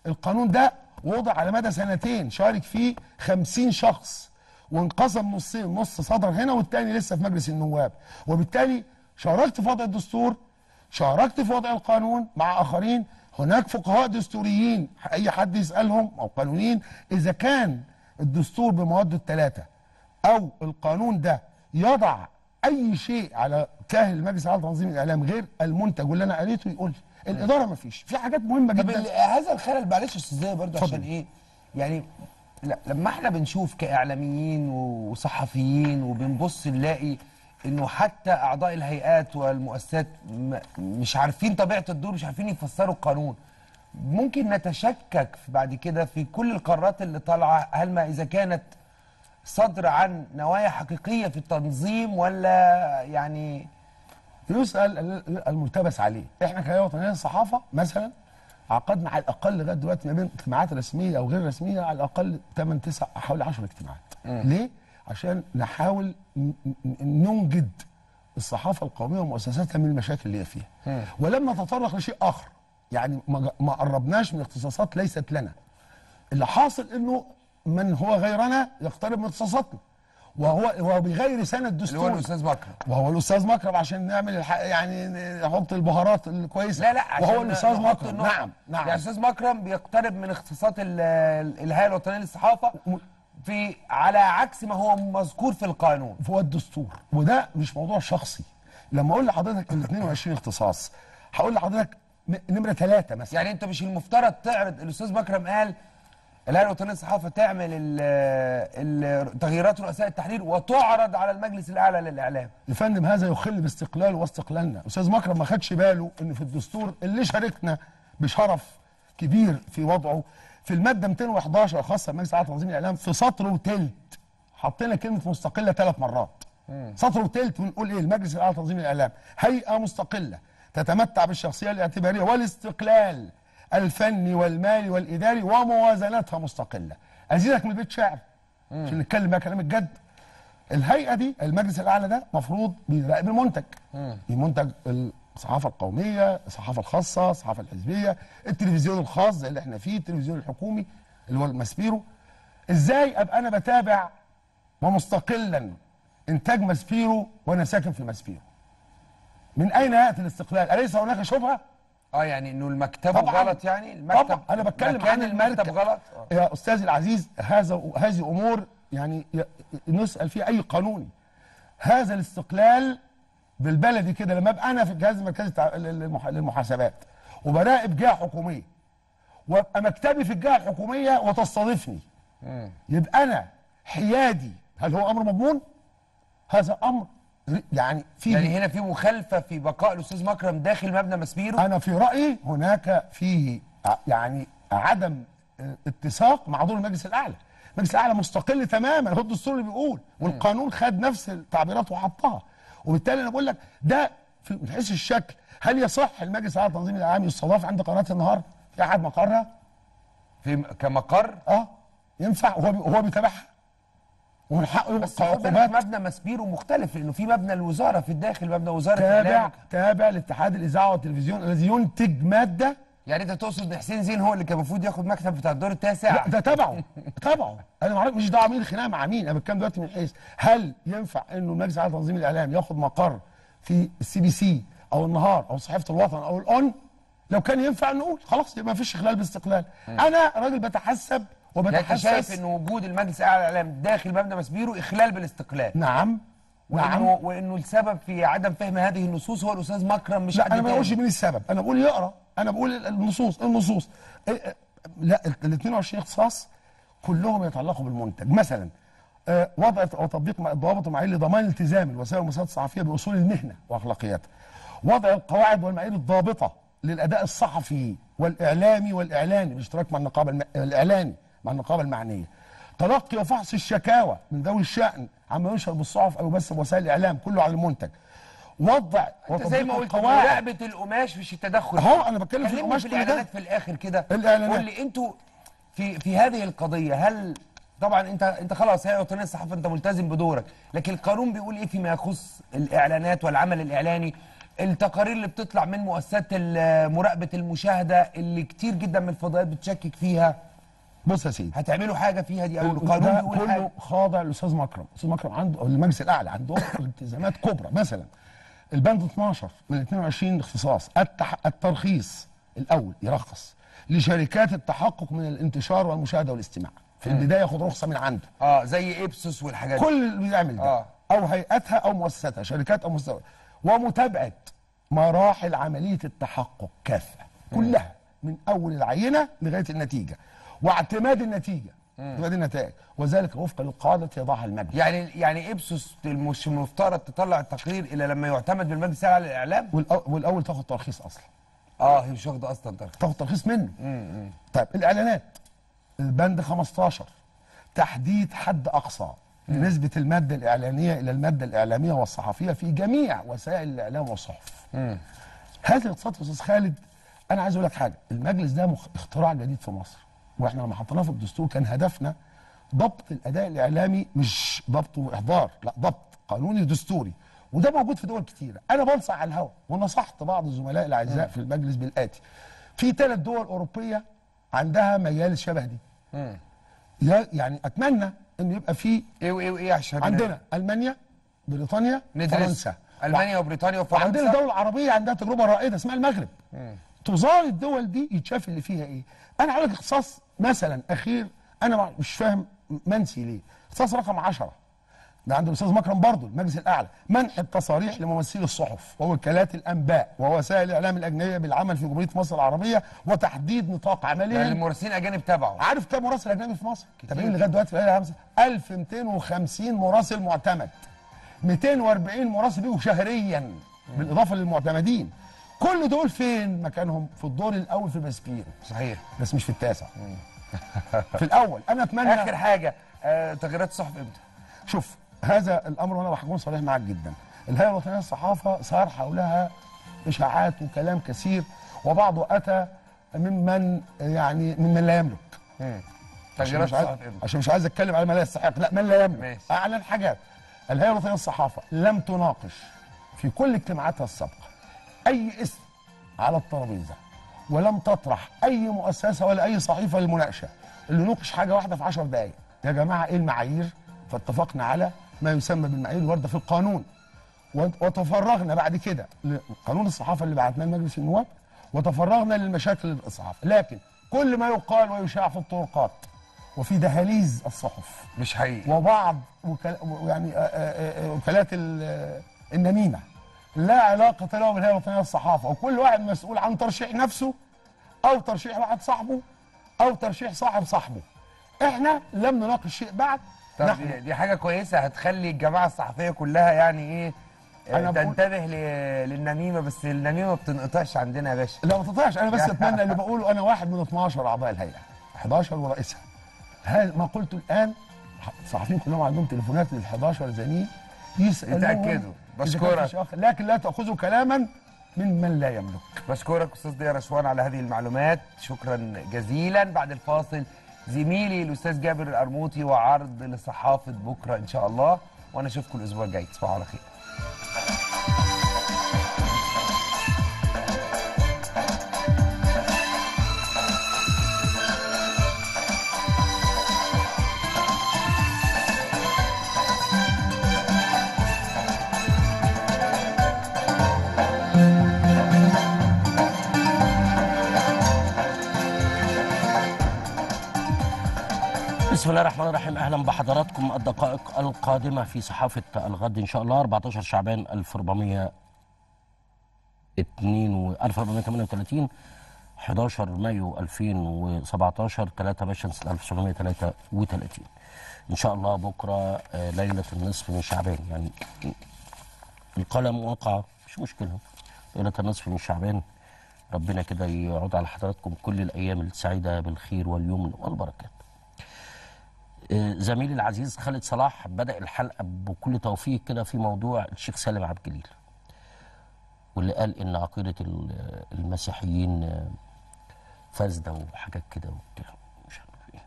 القانون ده وضع على مدى سنتين شارك فيه خمسين شخص وانقسم نصين نص صدر هنا والتاني لسه في مجلس النواب وبالتالي شاركت في وضع الدستور شاركت في وضع القانون مع اخرين هناك فقهاء دستوريين اي حد يسالهم او قانونيين اذا كان الدستور بمواده الثلاثه او القانون ده يضع اي شيء على كاهل المجلس على تنظيم الاعلام غير المنتج واللي انا قريته يقول لي الاداره ما فيش في حاجات مهمه طب جدا ال- هذا الخلل معلش يا استاذ زاهي برضه اتفضل. عشان ايه؟ يعني لا لما احنا بنشوف كاعلاميين وصحفيين وبنبص نلاقي انه حتى اعضاء الهيئات والمؤسسات م- مش عارفين طبيعه الدور مش عارفين يفسروا القانون ممكن نتشكك في- بعد كده في كل القرارات اللي طالعه هل ما اذا كانت صدر عن نوايا حقيقيه في التنظيم ولا يعني يسال ال- الملتبس عليه احنا كهيئه وطنيه للصحافه مثلا عقدنا على الاقل لغايه دلوقتي ما بين اجتماعات رسميه او غير رسميه على الاقل 8 9 حوالي 10 اجتماعات ليه عشان نحاول ن- ن- ننجد الصحافه القوميه ومؤسساتها من المشاكل اللي هي فيها ولم نتطرق لشيء اخر يعني ما ما قربناش من اختصاصات ليست لنا اللي حاصل انه من هو غيرنا يقترب من اختصاصاتنا وهو وهو بغير سند اللي هو دستوري الاستاذ مكرم وهو الاستاذ مكرم عشان نعمل الح... يعني نحط البهارات الكويسه لا لا عشان وهو الاستاذ نحط مكرم النقطة. نعم نعم يعني الاستاذ مكرم بيقترب من اختصاصات ال- ال- الهيئه الوطنيه للصحافه في على عكس ما هو مذكور في القانون هو الدستور وده مش موضوع شخصي لما اقول لحضرتك ال 22 اختصاص هقول لحضرتك م- نمره ثلاثه مثلا يعني انت مش المفترض تعرض الاستاذ مكرم قال الهيئه الوطنيه للصحافه تعمل ال- ال- تغييرات رؤساء التحرير وتعرض على المجلس الاعلى للاعلام يا فندم هذا يخل باستقلاله واستقلالنا استاذ مكرم ما خدش باله ان في الدستور اللي شاركنا بشرف كبير في وضعه في الماده 211 الخاصه بمجلس اعلى تنظيم الاعلام في سطر وتلت حطينا كلمه مستقله ثلاث مرات سطر وتلت ونقول ايه المجلس الاعلى لتنظيم الاعلام هيئه مستقله تتمتع بالشخصيه الاعتباريه والاستقلال الفني والمالي والاداري وموازنتها مستقله ازيدك من البيت شعر عشان نتكلم بقى كلام الجد الهيئه دي المجلس الاعلى ده مفروض بيراقب المنتج المنتج الصحافه القوميه الصحافه الخاصه الصحافه الحزبيه التلفزيون الخاص زي اللي احنا فيه التلفزيون الحكومي اللي هو المسبيرو ازاي ابقى انا بتابع ومستقلا انتاج مسبيرو وانا ساكن في مسبيرو من اين ياتي الاستقلال اليس هناك شبهه اه يعني انه المكتب طبعاً. غلط يعني المكتب طبعا انا بتكلم مكان عن المكتب المركب غلط آه. يا استاذي العزيز هذا هذه امور يعني ي- نسال فيها اي قانوني هذا الاستقلال بالبلدي كده لما ابقى انا في الجهاز المركزي بتاع- للمح- للمحاسبات وبراقب جهه حكوميه وابقى مكتبي في الجهه الحكوميه وتستضيفني يبقى انا حيادي هل هو امر مضمون؟ هذا امر ر- يعني فيه يعني هنا في مخالفه في بقاء الاستاذ مكرم داخل مبنى مسبيرو انا في رايي هناك فيه ع- يعني عدم اه، اتساق مع دور المجلس الاعلى المجلس الاعلى مستقل تماما هو الدستور اللي بيقول والقانون خد نفس التعبيرات وحطها وبالتالي انا بقول لك ده في من حيث الشكل هل يصح المجلس الاعلى للتنظيم الاعلامي يستضاف عند قناه النهار في احد مقرها في كمقر اه ينفع وهو بي- وهو بيتابعها ومن حقه بس يوقع خد بالك عقوبات مبنى مسبيرو مختلف لانه في مبنى الوزاره في الداخل مبنى وزاره تابع الاعلام تابع لاتحاد الاذاعه والتلفزيون الذي ينتج ماده يعني انت تقصد ان حسين زين هو اللي كان المفروض ياخد مكتب بتاع الدور التاسع لا ده تبعه تبعه انا ما مش دعوه مين الخناقه مع مين انا بتكلم دلوقتي من حيث هل ينفع انه المجلس الاعلى لتنظيم الاعلام ياخد مقر في السي بي سي او النهار او صحيفه الوطن او الاون لو كان ينفع نقول خلاص يبقى ما فيش اخلال باستقلال انا راجل بتحسب يعني انت شايف وبتحسس ان وجود المجلس الاعلى للاعلام داخل مبنى مسبيرو اخلال بالاستقلال نعم نعم وانه وانه السبب في عدم فهم هذه النصوص هو الاستاذ مكرم مش لا حد انا ما تاني. بقولش مين السبب انا بقول يقرا انا بقول النصوص النصوص إيه- إيه، لا ال 22 اختصاص كلهم يتعلقوا بالمنتج مثلا آه، وضع وتطبيق الضوابط والمعايير لضمان التزام الوسائل والمؤسسات الصحفيه باصول المهنه واخلاقياتها وضع القواعد والمعايير الضابطه للاداء الصحفي والاعلامي والاعلاني بالاشتراك مع النقابه الم... الاعلاني مع النقابه المعنيه تلقي وفحص الشكاوى من ذوي الشأن عما ينشر بالصحف او بس بوسائل الاعلام كله على المنتج وضع انت زي ما وتطبيق قلت مراقبه القماش مش التدخل اهو انا بتكلم في كلمني القماش في كل ده. الاعلانات في الاخر كده الإعلانات. قول لي انتوا في في هذه القضيه هل طبعا انت انت خلاص هي وطنيه الصحافه انت ملتزم بدورك لكن القانون بيقول ايه فيما يخص الاعلانات والعمل الاعلاني التقارير اللي بتطلع من مؤسسات ال- مراقبه المشاهده اللي كتير جدا من الفضائيات بتشكك فيها بص يا سيدي هتعملوا حاجه فيها دي او ده القانون بيقول كله حاجه خاضع للاستاذ مكرم الاستاذ مكرم عنده او المجلس الاعلى عندهم التزامات كبرى مثلا البند 12 من 22 اختصاص التح... الترخيص الاول يرخص لشركات التحقق من الانتشار والمشاهده والاستماع في البدايه ياخد رخصه من عنده اه زي ابسوس والحاجات دي كل اللي بيعمل ده آه. او هيئتها او مؤسساتها شركات او مؤسسات ومتابعه مراحل عمليه التحقق كافه كلها من اول العينه لغايه النتيجه واعتماد النتيجه اعتماد النتائج وذلك وفقا للقاعده يضعها المجلس يعني يعني ابسوس مش المفترض تطلع التقرير الا لما يعتمد بالمجلس الاعلى للاعلام والأو- والاول تاخد ترخيص اصلا اه هي مش واخده اصلا ترخيص تاخد ترخيص منه طيب الاعلانات البند 15 تحديد حد اقصى لنسبه الماده الاعلانيه الى الماده الاعلاميه والصحفيه في جميع وسائل الاعلام والصحف هذا الاقتصاد يا استاذ خالد انا عايز اقول لك حاجه المجلس ده مخ... اختراع جديد في مصر واحنا لما حطيناه في الدستور كان هدفنا ضبط الاداء الاعلامي مش ضبط واحضار لا ضبط قانوني دستوري وده موجود في دول كتيره انا بنصح على الهواء ونصحت بعض الزملاء الاعزاء في المجلس بالاتي في ثلاث دول اوروبيه عندها مجالس شبه دي يا- يعني اتمنى ان يبقى في ايه وايه وايه عشان عندنا المانيا بريطانيا ندرس فرنسا المانيا وبريطانيا وفرنسا وعندنا دولة عربية عندها تجربة رائدة اسمها المغرب تزار الدول دي يتشاف اللي فيها ايه انا هقول لك اختصاص مثلا اخير انا مع- مش فاهم منسي ليه اختصاص رقم 10 ده عند الاستاذ مكرم برضه المجلس الاعلى منح التصاريح لممثلي الصحف ووكالات الانباء ووسائل الاعلام الاجنبيه بالعمل في جمهوريه مصر العربيه وتحديد نطاق يعني عملهم المراسلين اجانب تبعه عارف كام مراسل اجنبي في مصر؟ تابعين لغايه دلوقتي في الهيئه الخمسه 1250 مراسل معتمد 240 مراسل بيجوا شهريا بالاضافه للمعتمدين كل دول فين مكانهم في الدور الاول في المسبيرو صحيح بس مش في التاسع في الاول انا اتمنى اخر حاجه آه تغييرات الصحف امتى شوف هذا الامر وانا هكون صريح معاك جدا الهيئه الوطنيه للصحافه صار حولها اشاعات وكلام كثير وبعضه اتى ممن يعني ممن لا يملك عشان تغييرات مش عايز الصحف امتى عشان مش عايز اتكلم على ما لا يستحق لا من لا يملك ماشي. اعلن حاجات الهيئه الوطنيه للصحافه لم تناقش في كل اجتماعاتها السابقه اي اسم على الترابيزه ولم تطرح اي مؤسسه ولا اي صحيفه للمناقشه اللي نوقش حاجه واحده في 10 دقائق يا جماعه ايه المعايير فاتفقنا على ما يسمى بالمعايير الوارده في القانون وت- وتفرغنا بعد كده لقانون الصحافه اللي بعتناه لمجلس النواب وتفرغنا للمشاكل الصحافه لكن كل ما يقال ويشاع في الطرقات وفي دهاليز الصحف مش حقيقي وبعض وكال... يعني آه، آه، آه، وكالات ال- النميمه لا علاقه له بالهيئه الوطنيه للصحافه وكل واحد مسؤول عن ترشيح نفسه او ترشيح واحد صاحبه او ترشيح صاحب صاحبه احنا لم نناقش شيء بعد طب نحن دي, دي حاجه كويسه هتخلي الجماعه الصحفيه كلها يعني ايه آه، أنا بقول- تنتبه ل- للنميمه بس النميمه ما بتنقطعش عندنا يا باشا لا ما تطلعش انا بس اتمنى اللي بقوله انا واحد من 12 اعضاء الهيئه 11 ورئيسها هذا ما قلته الان الصحفيين كلهم عندهم تليفونات لل 11 زميل يسالوا يتأكدوا. بشكرك. لكن لا تاخذوا كلاما من من لا يملك بشكرك استاذ ضياء رشوان على هذه المعلومات شكرا جزيلا بعد الفاصل زميلي الاستاذ جابر القرموطي وعرض لصحافه بكره ان شاء الله وانا اشوفكم الاسبوع الجاي تصبحوا على خير بسم الله الرحمن الرحيم اهلا بحضراتكم الدقائق القادمه في صحافه الغد ان شاء الله 14 شعبان 1402 1438 11 مايو 2017 3 مشهد سنه 1933 ان شاء الله بكره آه، ليله النصف من شعبان يعني القلم وقع مش مشكله ليله النصف من شعبان ربنا كده يعود على حضراتكم كل الايام السعيده بالخير واليمن والبركات آه، زميلي العزيز خالد صلاح بدأ الحلقة بكل توفيق كده في موضوع الشيخ سالم عبد الجليل واللي قال إن عقيدة ال- المسيحيين آه، فاسدة وحاجات كده وبتاع مش عارف إيه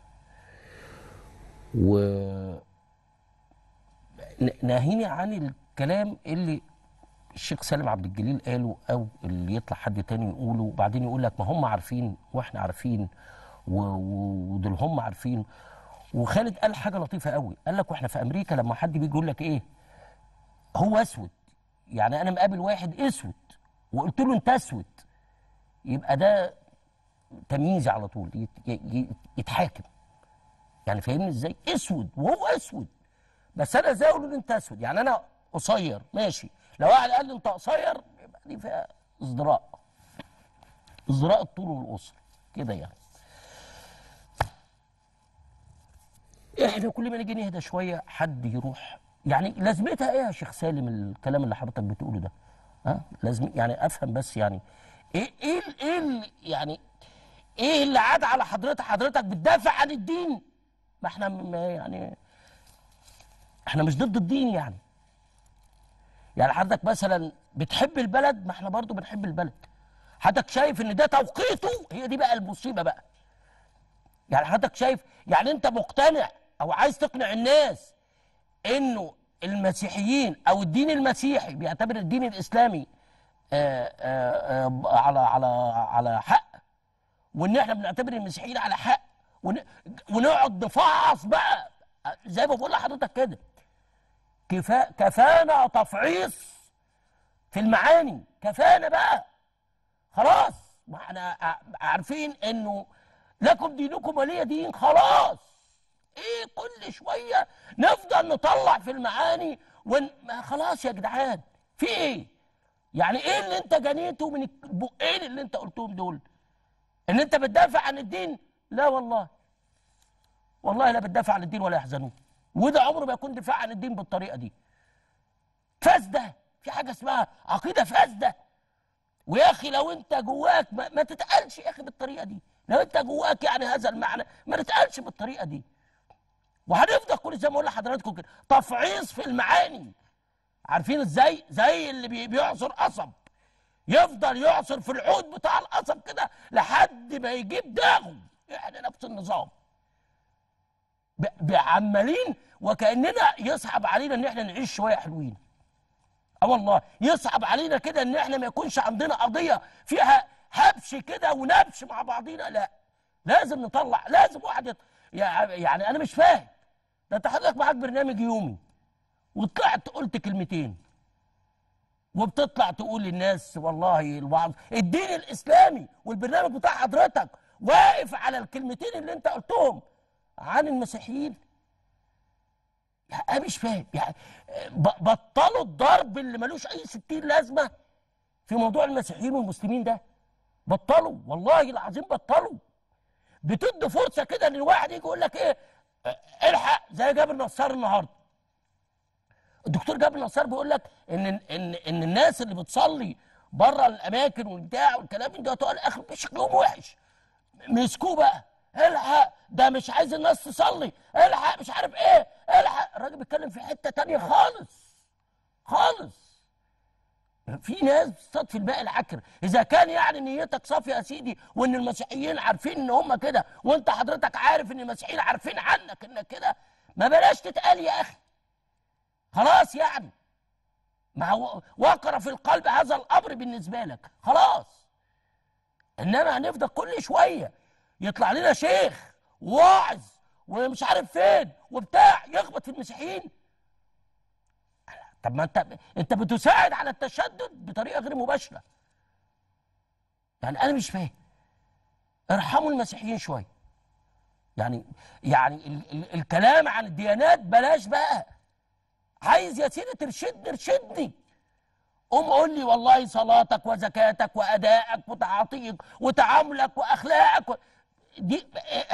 و ن- ناهيني عن الكلام اللي الشيخ سالم عبد الجليل قاله او اللي يطلع حد تاني يقوله وبعدين يقول لك ما هم عارفين واحنا عارفين و- و- ودول هم عارفين وخالد قال حاجه لطيفه قوي قال لك واحنا في امريكا لما حد بيجي يقول لك ايه هو اسود يعني انا مقابل واحد اسود وقلت له انت اسود يبقى ده تمييز على طول يت- ي- ي- يتحاكم يعني فاهمني ازاي اسود وهو اسود بس انا ازاي اقول له انت اسود يعني انا قصير ماشي لو واحد قال لي انت قصير يبقى دي فيها ازدراء ازدراء الطول والقصر كده يعني احنا كل ما نيجي نهدى شويه حد يروح يعني لازمتها ايه يا شيخ سالم الكلام اللي حضرتك بتقوله ده ها لازم يعني افهم بس يعني ايه ايه ال- ايه ال- يعني ايه اللي عاد على حضرتك حضرتك بتدافع عن الدين ما احنا م- يعني احنا مش ضد الدين يعني يعني حضرتك مثلا بتحب البلد ما احنا برضو بنحب البلد حضرتك شايف ان ده توقيته هي دي بقى المصيبه بقى يعني حضرتك شايف يعني انت مقتنع او عايز تقنع الناس انه المسيحيين او الدين المسيحي بيعتبر الدين الاسلامي آآ آآ على على على حق وان احنا بنعتبر المسيحيين على حق ون- ونقعد نفعص بقى زي ما بقول لحضرتك كده كفا كفانا تفعيص في المعاني كفانا بقى خلاص ما احنا ع- عارفين انه لكم دينكم ولي دين خلاص ايه كل شويه نفضل نطلع في المعاني ون... ما خلاص يا جدعان في ايه يعني ايه اللي انت جنيته من البقين اللي انت قلتهم دول ان انت بتدافع عن الدين لا والله والله لا بتدافع عن الدين ولا يحزنون وده عمره ما يكون دفاع عن الدين بالطريقه دي فاسده في حاجه اسمها عقيده فاسده ويا اخي لو انت جواك ما, ما تتقالش يا اخي بالطريقه دي لو انت جواك يعني هذا المعنى ما تتقالش بالطريقه دي وهنفضل كل زي ما اقول لحضراتكم كده تفعيص في المعاني عارفين ازاي زي اللي بي- بيعصر قصب يفضل يعصر في العود بتاع القصب كده لحد ما يجيب داغه احنا نفس النظام ب- بعمالين وكاننا يصعب علينا ان احنا نعيش شويه حلوين اه والله يصعب علينا كده ان احنا ما يكونش عندنا قضيه فيها هبش كده ونبش مع بعضينا لا لازم نطلع لازم واحد يط... يع- يعني انا مش فاهم ده انت حضرتك معاك برنامج يومي وطلعت قلت كلمتين وبتطلع تقول للناس والله الوعظ الدين الاسلامي والبرنامج بتاع حضرتك واقف على الكلمتين اللي انت قلتهم عن المسيحيين يعني انا مش فاهم يعني ب- بطلوا الضرب اللي ملوش اي ستين لازمه في موضوع المسيحيين والمسلمين ده بطلوا والله العظيم بطلوا بتدوا فرصه كده ان الواحد يجي يقول لك ايه اه، الحق زي جابر نصار النهارده الدكتور جابر نصار بيقول لك ان ان ان الناس اللي بتصلي بره الاماكن والبتاع والكلام من ده تقول اخر شكلهم وحش مسكوه بقى الحق ده مش عايز الناس تصلي الحق مش عارف ايه الحق الراجل بيتكلم في حته تانية خالص خالص في ناس بتصطاد في الماء العكر اذا كان يعني نيتك صافيه يا سيدي وان المسيحيين عارفين ان هم كده وانت حضرتك عارف ان المسيحيين عارفين عنك انك كده ما بلاش تتقال يا اخي خلاص يعني ما هو وقر في القلب هذا الامر بالنسبه لك خلاص انما هنفضل كل شويه يطلع لنا شيخ واعظ ومش عارف فين وبتاع يخبط في المسيحيين طب ما انت انت بتساعد على التشدد بطريقه غير مباشره يعني انا مش فاهم ارحموا المسيحيين شويه يعني يعني ال ال الكلام عن الديانات بلاش بقى عايز يا سيدي ترشدني ارشدني قوم قول لي والله صلاتك وزكاتك وادائك وتعاطيك وتعاملك واخلاقك و... دي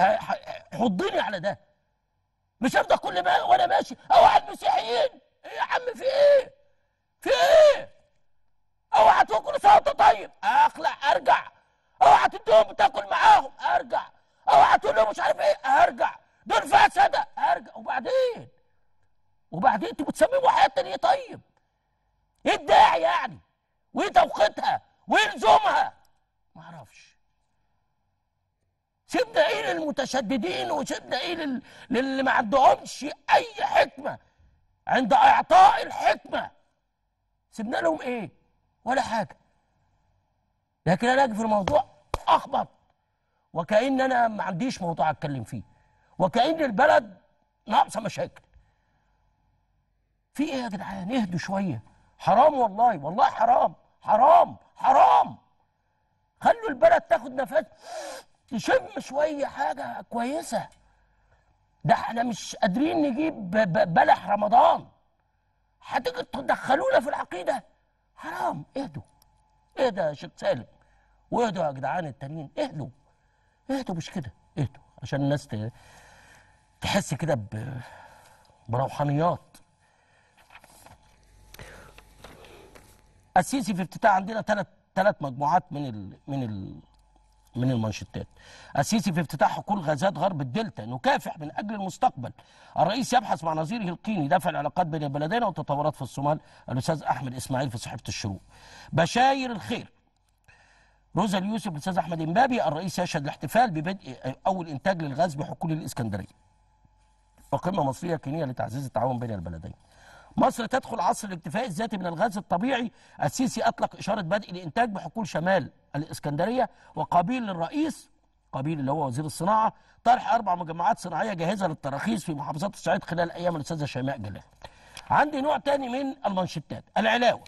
حضني على ده مش هفضل كل ما وانا ماشي اوعى المسيحيين ايه يا عم في ايه؟ في ايه؟ اوعى تاكل سلطه طيب اخلع ارجع اوعى تديهم تاكل معاهم ارجع اوعى تقول لهم مش عارف ايه ارجع دول فسده ارجع وبعدين وبعدين انتوا بتسمموا حياتنا ليه طيب؟ ايه الداعي يعني؟ وايه توقيتها؟ وايه لزومها؟ ما اعرفش سيبنا ايه للمتشددين وسيبنا ايه لل... للي ما عندهمش اي حكمه عند اعطاء الحكمه سيبنا لهم ايه ولا حاجه لكن انا اجي في الموضوع اخبط وكأن انا ما عنديش موضوع اتكلم فيه وكأن البلد ناقصه مشاكل في ايه يا جدعان اهدوا شويه حرام والله والله حرام حرام حرام خلوا البلد تاخد نفس تشم شويه حاجه كويسه ده احنا مش قادرين نجيب ب- ب- بلح رمضان هتيجي تدخلونا في العقيده حرام اهدوا اهدى يا شيخ سالم واهدوا يا جدعان التانيين اهدوا اهدوا مش كده اهدوا عشان الناس ت- تحس كده ب- بروحانيات السيسي في افتتاح عندنا ثلاث ثلاث مجموعات من ال من ال من المانشيتات السيسي في افتتاح حقول غازات غرب الدلتا نكافح من اجل المستقبل الرئيس يبحث مع نظيره القيني دفع العلاقات بين البلدين والتطورات في الصومال الاستاذ احمد اسماعيل في صحيفه الشروق بشاير الخير روزا اليوسف الاستاذ احمد امبابي الرئيس يشهد الاحتفال ببدء اول انتاج للغاز بحقول الاسكندريه وقمه مصريه كينيه لتعزيز التعاون بين البلدين مصر تدخل عصر الاكتفاء الذاتي من الغاز الطبيعي السيسي اطلق اشاره بدء الانتاج بحقول شمال الاسكندريه وقابيل للرئيس قابيل اللي هو وزير الصناعه طرح اربع مجمعات صناعيه جاهزه للتراخيص في محافظات الصعيد خلال ايام الاستاذه شيماء جلال عندي نوع تاني من المانشيتات العلاوه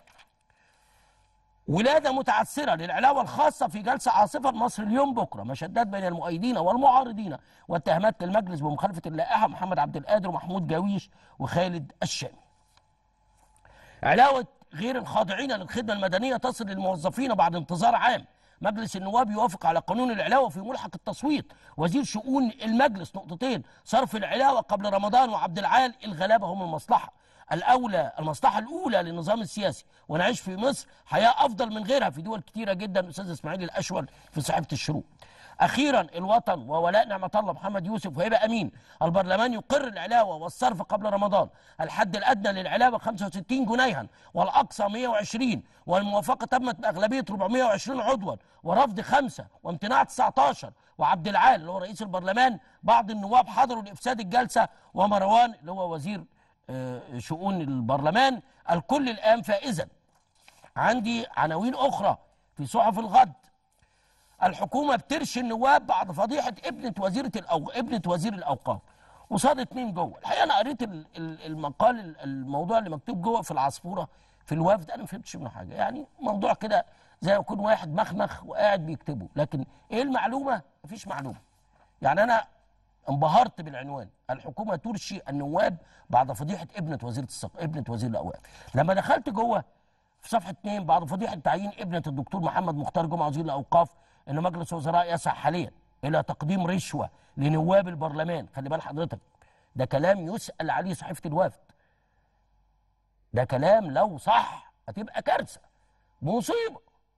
ولادة متعثرة للعلاوة الخاصة في جلسة عاصفة مصر اليوم بكرة مشادات بين المؤيدين والمعارضين واتهامات للمجلس بمخالفة اللائحة محمد عبد القادر ومحمود جاويش وخالد الشامي علاوة غير الخاضعين للخدمة المدنية تصل للموظفين بعد انتظار عام مجلس النواب يوافق على قانون العلاوة في ملحق التصويت وزير شؤون المجلس نقطتين صرف العلاوة قبل رمضان وعبد العال الغلابة هم المصلحة الأولى المصلحة الأولى للنظام السياسي ونعيش في مصر حياة أفضل من غيرها في دول كتيرة جدا أستاذ إسماعيل الأشول في صحيفة الشروق أخيرا الوطن وولاء نعمة الله محمد يوسف وهبة أمين البرلمان يقر العلاوة والصرف قبل رمضان الحد الأدنى للعلاوة 65 جنيها والأقصى 120 والموافقة تمت بأغلبية 420 عضوا ورفض خمسة وامتناع 19 وعبد العال اللي هو رئيس البرلمان بعض النواب حضروا لإفساد الجلسة ومروان اللي هو وزير آه، شؤون البرلمان الكل الآن فائزا عندي عناوين أخرى في صحف الغد الحكومه بترشي النواب بعد فضيحه ابنه وزيره الأو... ابنه وزير الاوقاف وصاد اتنين جوه الحقيقه انا قريت ال- ال- المقال ال- الموضوع اللي مكتوب جوه في العصفوره في الوفد انا ما فهمتش منه حاجه يعني موضوع كده زي ما يكون واحد مخمخ وقاعد بيكتبه لكن ايه المعلومه مفيش معلومه يعني انا انبهرت بالعنوان الحكومه ترشي النواب بعد فضيحه ابنه وزيره الثق... ابنه وزير الاوقاف لما دخلت جوه في صفحه اثنين بعد فضيحه تعيين ابنه الدكتور محمد مختار جمعه وزير الاوقاف ان مجلس الوزراء يسعى حاليا الى تقديم رشوه لنواب البرلمان خلي بال حضرتك ده كلام يسال عليه صحيفه الوفد ده كلام لو صح هتبقى كارثه مصيبه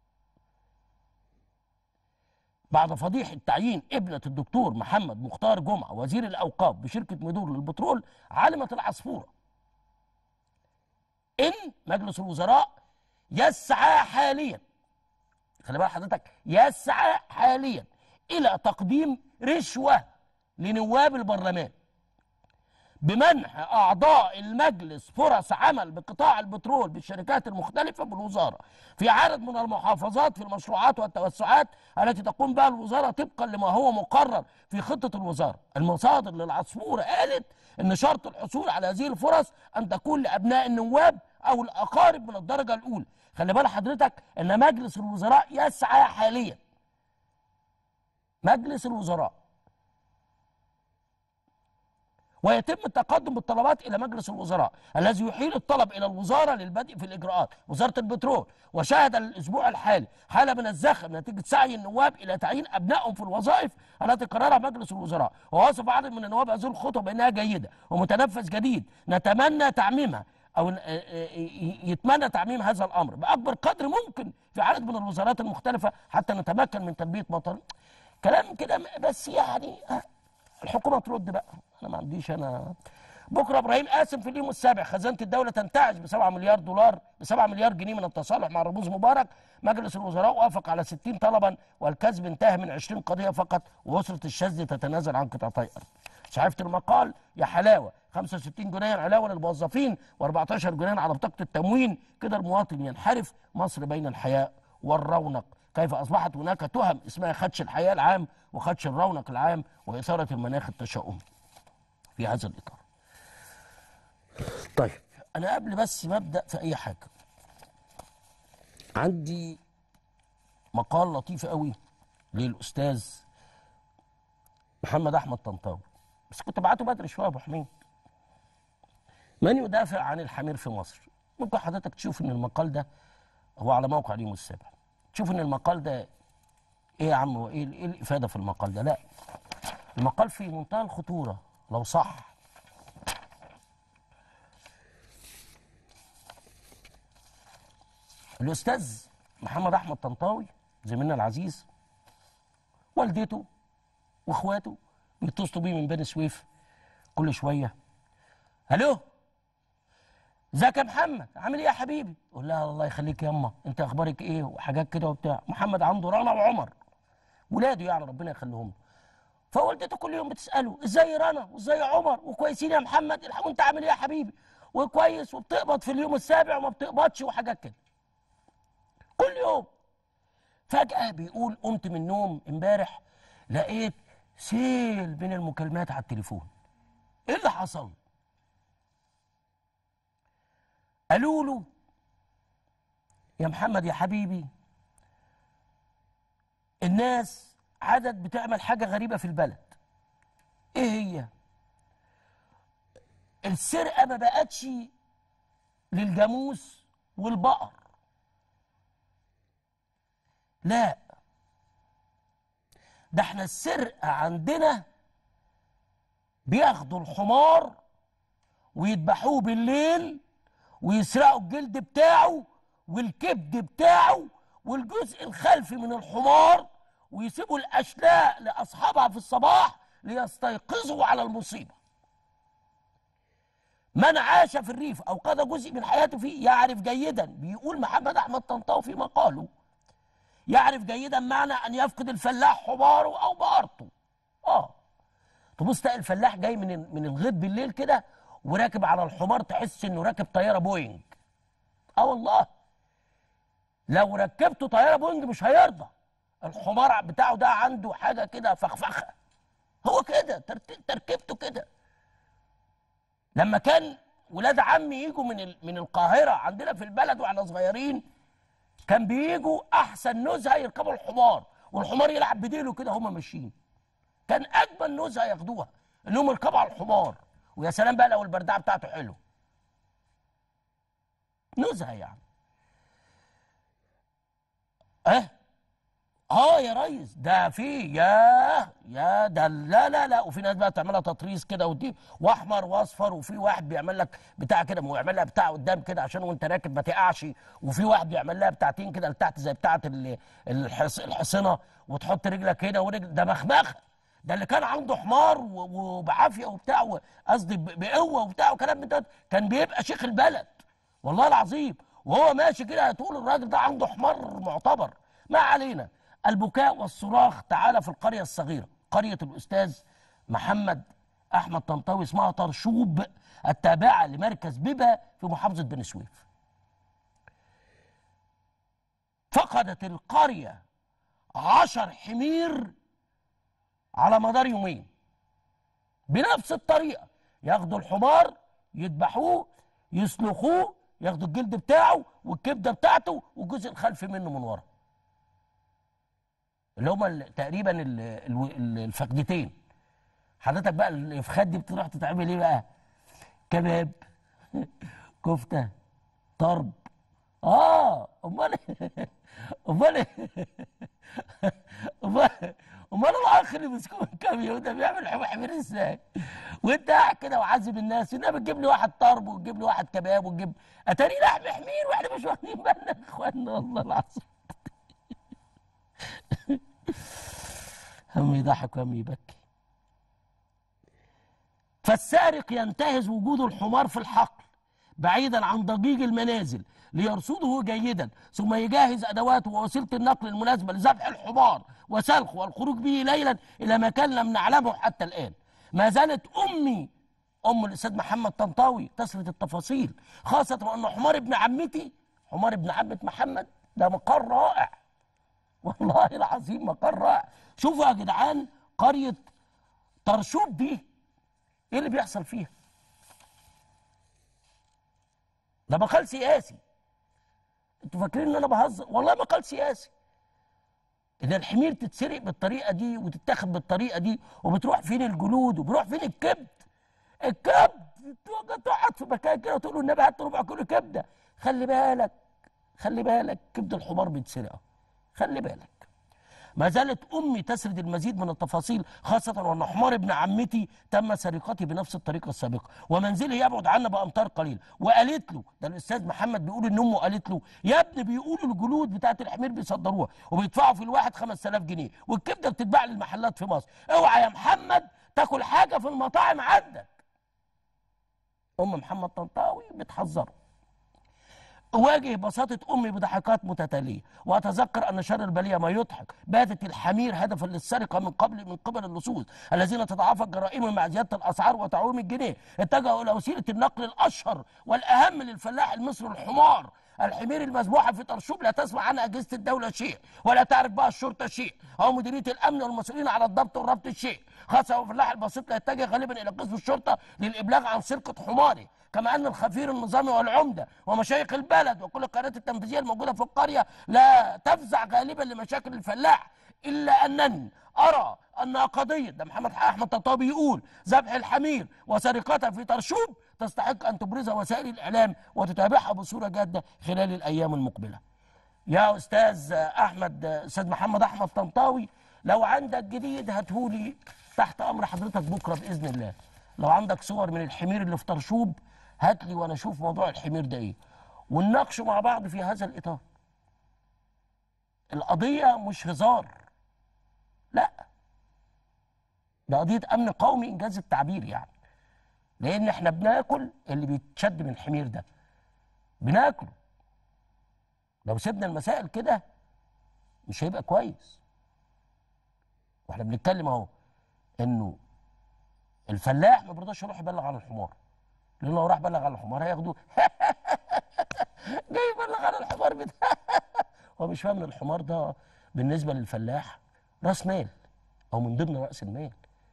بعد فضيحة تعيين ابنة الدكتور محمد مختار جمعة وزير الأوقاف بشركة مدور للبترول علمت العصفورة إن مجلس الوزراء يسعى حاليا خلي بال حضرتك يسعى حاليا إلى تقديم رشوة لنواب البرلمان بمنح أعضاء المجلس فرص عمل بقطاع البترول بالشركات المختلفة بالوزارة في عدد من المحافظات في المشروعات والتوسعات التي تقوم بها الوزارة طبقا لما هو مقرر في خطة الوزارة المصادر للعصفورة قالت أن شرط الحصول على هذه الفرص أن تكون لأبناء النواب أو الأقارب من الدرجة الأولى خلي بال حضرتك أن مجلس الوزراء يسعى حاليا مجلس الوزراء ويتم التقدم بالطلبات الى مجلس الوزراء الذي يحيل الطلب الى الوزاره للبدء في الاجراءات وزاره البترول وشهد الاسبوع الحالي حاله من الزخم نتيجه سعي النواب الى تعيين ابنائهم في الوظائف التي قررها مجلس الوزراء ووصف عدد من النواب هذه الخطوه بانها جيده ومتنفس جديد نتمنى تعميمها او ن- يتمنى تعميم هذا الامر باكبر قدر ممكن في عدد من الوزارات المختلفه حتى نتمكن من تلبيه مطالب كلام كده بس يعني آه، الحكومه ترد بقى انا ما عنديش انا بكره ابراهيم قاسم في اليوم السابع خزانه الدوله تنتعش ب 7 مليار دولار ب 7 مليار جنيه من التصالح مع رموز مبارك مجلس الوزراء وافق على 60 طلبا والكسب انتهى من 20 قضيه فقط واسره الشاذلي تتنازل عن قطعتي ارض صحيفه المقال يا حلاوه 65 جنيه علاوه للموظفين و14 جنيه على بطاقه التموين كده المواطن ينحرف مصر بين الحياء والرونق كيف اصبحت هناك تهم اسمها خدش الحياء العام وخدش الرونق العام واثاره المناخ التشاؤمي في هذا الاطار طيب انا قبل بس ما ابدا في اي حاجه عندي مقال لطيف قوي للاستاذ محمد احمد طنطاوي بس كنت بعته بدري شويه يا ابو حميد من يدافع عن الحمير في مصر ممكن حضرتك تشوف ان المقال ده هو على موقع اليوم السابع تشوف ان المقال ده ايه يا عم وايه ايه الافاده في المقال ده لا المقال في منتهى الخطوره لو صح الاستاذ محمد احمد طنطاوي زميلنا العزيز والدته واخواته بيتصلوا بيه من بني سويف كل شويه الو ازيك يا محمد عامل ايه يا حبيبي قول لها الله يخليك ياما انت اخبارك ايه وحاجات كده وبتاع محمد عنده رنا وعمر ولاده يعني ربنا يخليهم له فوالدته كل يوم بتساله ازاي رنا وازاي عمر وكويسين يا محمد الحق وانت عامل ايه يا حبيبي وكويس وبتقبض في اليوم السابع وما بتقبضش وحاجات كده كل يوم فجأة بيقول قمت من النوم امبارح لقيت سيل من المكالمات على التليفون ايه اللي حصل قالوا له يا محمد يا حبيبي الناس عدد بتعمل حاجة غريبة في البلد ايه هي السرقة ما بقتش للجاموس والبقر لا ده احنا السرقة عندنا بياخدوا الحمار ويذبحوه بالليل ويسرقوا الجلد بتاعه والكبد بتاعه والجزء الخلفي من الحمار ويسيبوا الأشلاء لأصحابها في الصباح ليستيقظوا على المصيبة من عاش في الريف أو قضى جزء من حياته فيه يعرف جيدا بيقول محمد أحمد طنطاوي في مقاله يعرف جيدا معنى ان يفقد الفلاح حماره او بقرته اه تبص تلاقي الفلاح جاي من من الغيط بالليل كده وراكب على الحمار تحس انه راكب طياره بوينج اه والله لو ركبته طياره بوينج مش هيرضى الحمار بتاعه ده عنده حاجه كده فخفخه هو كده ترت- تركيبته كده لما كان ولاد عمي يجوا من ال- من القاهره عندنا في البلد واحنا صغيرين كان بيجوا احسن نزهه يركبوا الحمار والحمار يلعب بديله كده هما ماشيين كان اجمل نزهه ياخدوها انهم يركبوا على الحمار ويا سلام بقى لو البردعه بتاعته حلو نزهه يعني اه اه يا ريس ده في يا يا ده لا لا لا وفي ناس بقى تعملها تطريز كده ودي واحمر واصفر وفي واحد بيعمل لك بتاع كده ويعمل لها بتاع قدام كده عشان وانت راكب ما تقعش وفي واحد بيعمل لها بتاعتين كده لتحت زي بتاعه ال- الحص- الحصنه وتحط رجلك هنا ورجل ده مخمخه ده اللي كان عنده حمار و- وبعافيه وبتاع و- قصدي ب- بقوه وبتاع وكلام من ده كان بيبقى شيخ البلد والله العظيم وهو ماشي كده هتقول الراجل ده عنده حمار معتبر ما علينا البكاء والصراخ تعالى في القرية الصغيرة قرية الأستاذ محمد أحمد طنطاوي اسمها طرشوب التابعة لمركز بيبا في محافظة بني سويف فقدت القرية عشر حمير على مدار يومين بنفس الطريقة ياخدوا الحمار يذبحوه يسلخوه ياخدوا الجلد بتاعه والكبدة بتاعته والجزء الخلفي منه من ورا اللي هما ال- تقريبا ال- الو- ال- الفخدتين حضرتك بقى الفخاد دي بتروح تتعمل ايه بقى كباب كفته طرب اه امال إيه؟ امال إيه؟ امال امال الاخ اللي مسكون كام يوم ده بيعمل حمام حمير ازاي وانت قاعد كده وعازم الناس انها بتجيب لي واحد طرب وتجيب لي واحد كباب وتجيب اتاري لحم حمير واحنا مش واخدين بالنا يا اخوانا والله العظيم هم يضحك وهم يبكي فالسارق ينتهز وجود الحمار في الحقل بعيدا عن ضجيج المنازل ليرصده جيدا ثم يجهز ادواته ووسيله النقل المناسبه لذبح الحمار وسلخه والخروج به ليلا الى مكان لم نعلمه حتى الان ما زالت امي ام الاستاذ محمد طنطاوي تسرد التفاصيل خاصه وان حمار ابن عمتي حمار ابن عمه محمد ده مقر رائع والله العظيم مقر رائع شوفوا يا جدعان قريه طرشوب دي ايه اللي بيحصل فيها ده مقال سياسي انتوا فاكرين ان انا بهزر والله مقال سياسي ان الحمير تتسرق بالطريقه دي وتتاخد بالطريقه دي وبتروح فين الجلود وبيروح فين الكبد الكبد تقعد في مكان كده وتقول له النبي هات ربع كيلو كبده خلي بالك خلي بالك كبد الحمار بيتسرق خلي بالك ما زالت امي تسرد المزيد من التفاصيل خاصه وان حمار ابن عمتي تم سرقته بنفس الطريقه السابقه ومنزلي يبعد عنا بامتار قليل وقالت له ده الاستاذ محمد بيقول ان امه قالت له يا ابني بيقولوا الجلود بتاعت الحمير بيصدروها وبيدفعوا في الواحد 5000 جنيه والكبده بتتباع للمحلات في مصر اوعى يا محمد تاكل حاجه في المطاعم عندك ام محمد طنطاوي بتحذره أواجه بساطة أمي بضحكات متتالية وأتذكر أن شر البلية ما يضحك باتت الحمير هدفا للسرقة من قبل من قبل اللصوص الذين تتعافى جرائمهم مع زيادة الأسعار وتعويم الجنيه اتجهوا إلى وسيلة النقل الأشهر والأهم للفلاح المصري الحمار الحمير المذبوحة في طرشوب لا تسمع عنها أجهزة الدولة شيء ولا تعرف بها الشرطة شيء أو مديرية الأمن والمسؤولين على الضبط والربط شيء خاصة والفلاح البسيط لا يتجه غالبا إلى قسم الشرطة للإبلاغ عن سرقة حماره كما ان الخفير النظامي والعمده ومشايخ البلد وكل القيادات التنفيذيه الموجوده في القريه لا تفزع غالبا لمشاكل الفلاح الا انني ارى انها قضيه ده محمد احمد ططابي يقول ذبح الحمير وسرقتها في طرشوب تستحق ان تبرزها وسائل الاعلام وتتابعها بصوره جاده خلال الايام المقبله. يا استاذ احمد استاذ محمد احمد طنطاوي لو عندك جديد هاتهولي تحت امر حضرتك بكره باذن الله. لو عندك صور من الحمير اللي في طرشوب هات لي وانا اشوف موضوع الحمير ده ايه ونناقشه مع بعض في هذا الاطار القضيه مش هزار لا ده قضيه امن قومي انجاز التعبير يعني لان احنا بناكل اللي بيتشد من الحمير ده بناكله لو سيبنا المسائل كده مش هيبقى كويس واحنا بنتكلم اهو انه الفلاح ما بيرضاش يروح يبلغ عن الحمار لانه لو راح بلغ عن الحمار هياخدوه جاي يبلغ عن الحمار بتاع هو مش فاهم ان الحمار ده بالنسبه للفلاح راس مال او من ضمن راس المال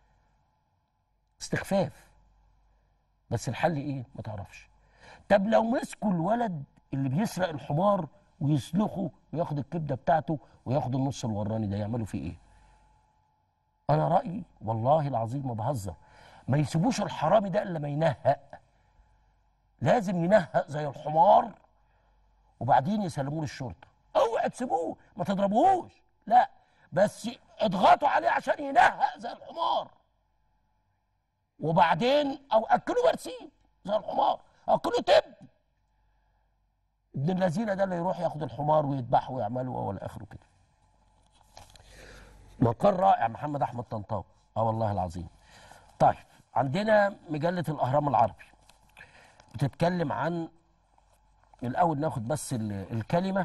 استخفاف بس الحل ايه ما تعرفش طب لو مسكوا الولد اللي بيسرق الحمار ويسلخه وياخد الكبده بتاعته وياخد النص الوراني ده يعملوا فيه ايه انا رايي والله العظيم ما بهزر ما يسيبوش الحرامي ده الا ما ينهق لازم ينهق زي الحمار وبعدين يسلموه للشرطه اوعى تسيبوه ما تضربوهوش لا بس اضغطوا عليه عشان ينهق زي الحمار وبعدين او اكلوا برسيم زي الحمار اكلوا تب ابن الذين ده اللي يروح ياخد الحمار ويذبحه ويعمله والى اخره كده مقال رائع محمد احمد طنطاوي اه والله العظيم طيب عندنا مجله الاهرام العربي بتتكلم عن الاول ناخد بس ال- الكلمه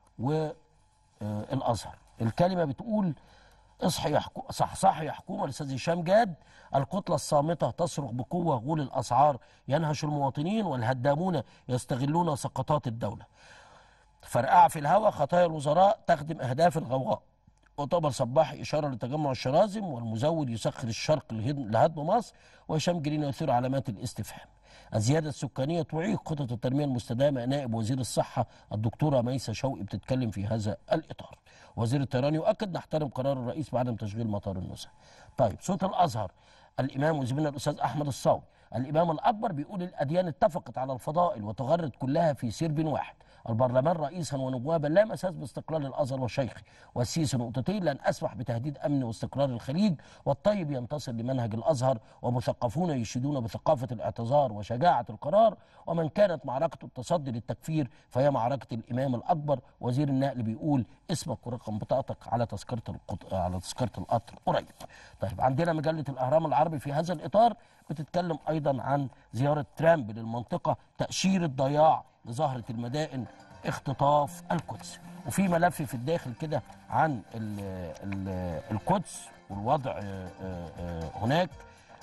والازهر الكلمه بتقول اصحي يا حكو... صح صح يا حكومه الاستاذ هشام جاد الكتله الصامته تصرخ بقوه غول الاسعار ينهش المواطنين والهدامون يستغلون سقطات الدوله فرقعه في الهواء خطايا الوزراء تخدم اهداف الغوغاء مؤتمر صباحي اشاره لتجمع الشرازم والمزود يسخر الشرق لهدم لهدم مصر وهشام جرين يثير علامات الاستفهام الزياده السكانيه تعيق خطط التنميه المستدامه نائب وزير الصحه الدكتوره ميسه شوقي بتتكلم في هذا الاطار وزير الطيران يؤكد نحترم قرار الرئيس بعدم تشغيل مطار النزهه طيب صوت الازهر الامام وزميلنا الاستاذ احمد الصاوي الامام الاكبر بيقول الاديان اتفقت على الفضائل وتغرد كلها في سرب واحد البرلمان رئيسا ونوابا لا مساس باستقلال الازهر والشيخ والسيسي نقطتين لن اسمح بتهديد امن واستقرار الخليج والطيب ينتصر لمنهج الازهر ومثقفون يشيدون بثقافه الاعتذار وشجاعه القرار ومن كانت معركه التصدي للتكفير فهي معركه الامام الاكبر وزير النقل بيقول اسمك ورقم بطاقتك على تذكره القط... على تذكره القطر قريب. طيب عندنا مجله الاهرام العربي في هذا الاطار بتتكلم ايضا عن زياره ترامب للمنطقه تاشيره ضياع لزهره المدائن اختطاف القدس وفي ملف في الداخل كده عن ال ال القدس والوضع آه، آه، هناك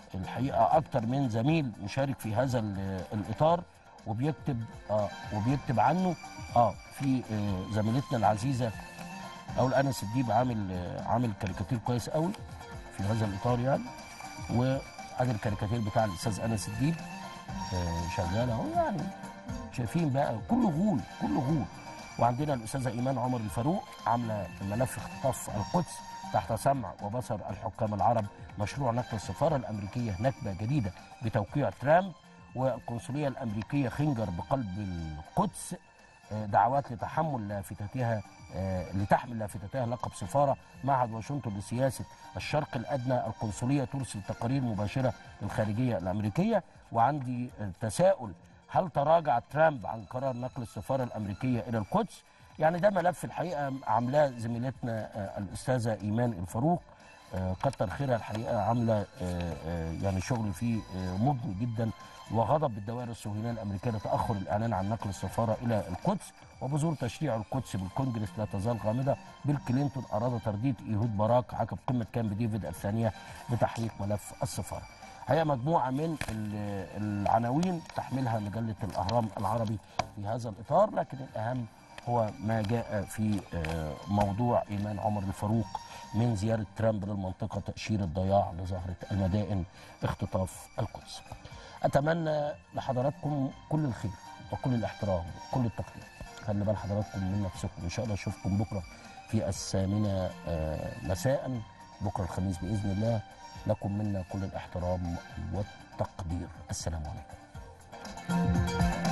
الحقيقه اكتر من زميل مشارك في هذا ال- الاطار وبيكتب اه وبيكتب عنه اه في آه زميلتنا العزيزه او انس الديب عامل آه عامل كاريكاتير كويس قوي في هذا الاطار يعني وادي الكاريكاتير بتاع الاستاذ انس الديب آه شغال اهو يعني شايفين بقى كله غول كله غول وعندنا الاستاذه ايمان عمر الفاروق عامله ملف اختطاف القدس تحت سمع وبصر الحكام العرب مشروع نقل السفاره الامريكيه نكبه جديده بتوقيع ترامب والقنصليه الامريكيه خنجر بقلب القدس آه، دعوات لتحمل لافتتها آه، لتحمل لافتتها لقب سفاره معهد واشنطن لسياسه الشرق الادنى القنصليه ترسل تقارير مباشره للخارجيه الامريكيه وعندي آه، تساؤل هل تراجع ترامب عن قرار نقل السفاره الامريكيه الى القدس؟ يعني ده ملف الحقيقه عاملاه زميلتنا آه، الاستاذه ايمان الفاروق آه، كتر خيرها الحقيقه عامله آه، آه، يعني شغل فيه آه، مجني جدا وغضب بالدوائر الصهيونيه الامريكيه لتاخر الاعلان عن نقل السفاره الى القدس وبذور تشريع القدس بالكونجرس لا تزال غامضه بيل كلينتون اراد ترديد ايهود باراك عقب قمه كامب ديفيد الثانيه بتحقيق ملف السفاره. هي مجموعه من ال- العناوين تحملها مجله الاهرام العربي في هذا الاطار لكن الاهم هو ما جاء في آه، موضوع ايمان عمر الفاروق من زياره ترامب للمنطقه تاشير الضياع لزهره المدائن اختطاف القدس. اتمنى لحضراتكم كل الخير وكل الاحترام وكل التقدير. خلي بال حضراتكم من نفسكم ان شاء الله اشوفكم بكره في الثامنه آه، مساء بكره الخميس باذن الله لكم منا كل الاحترام والتقدير السلام عليكم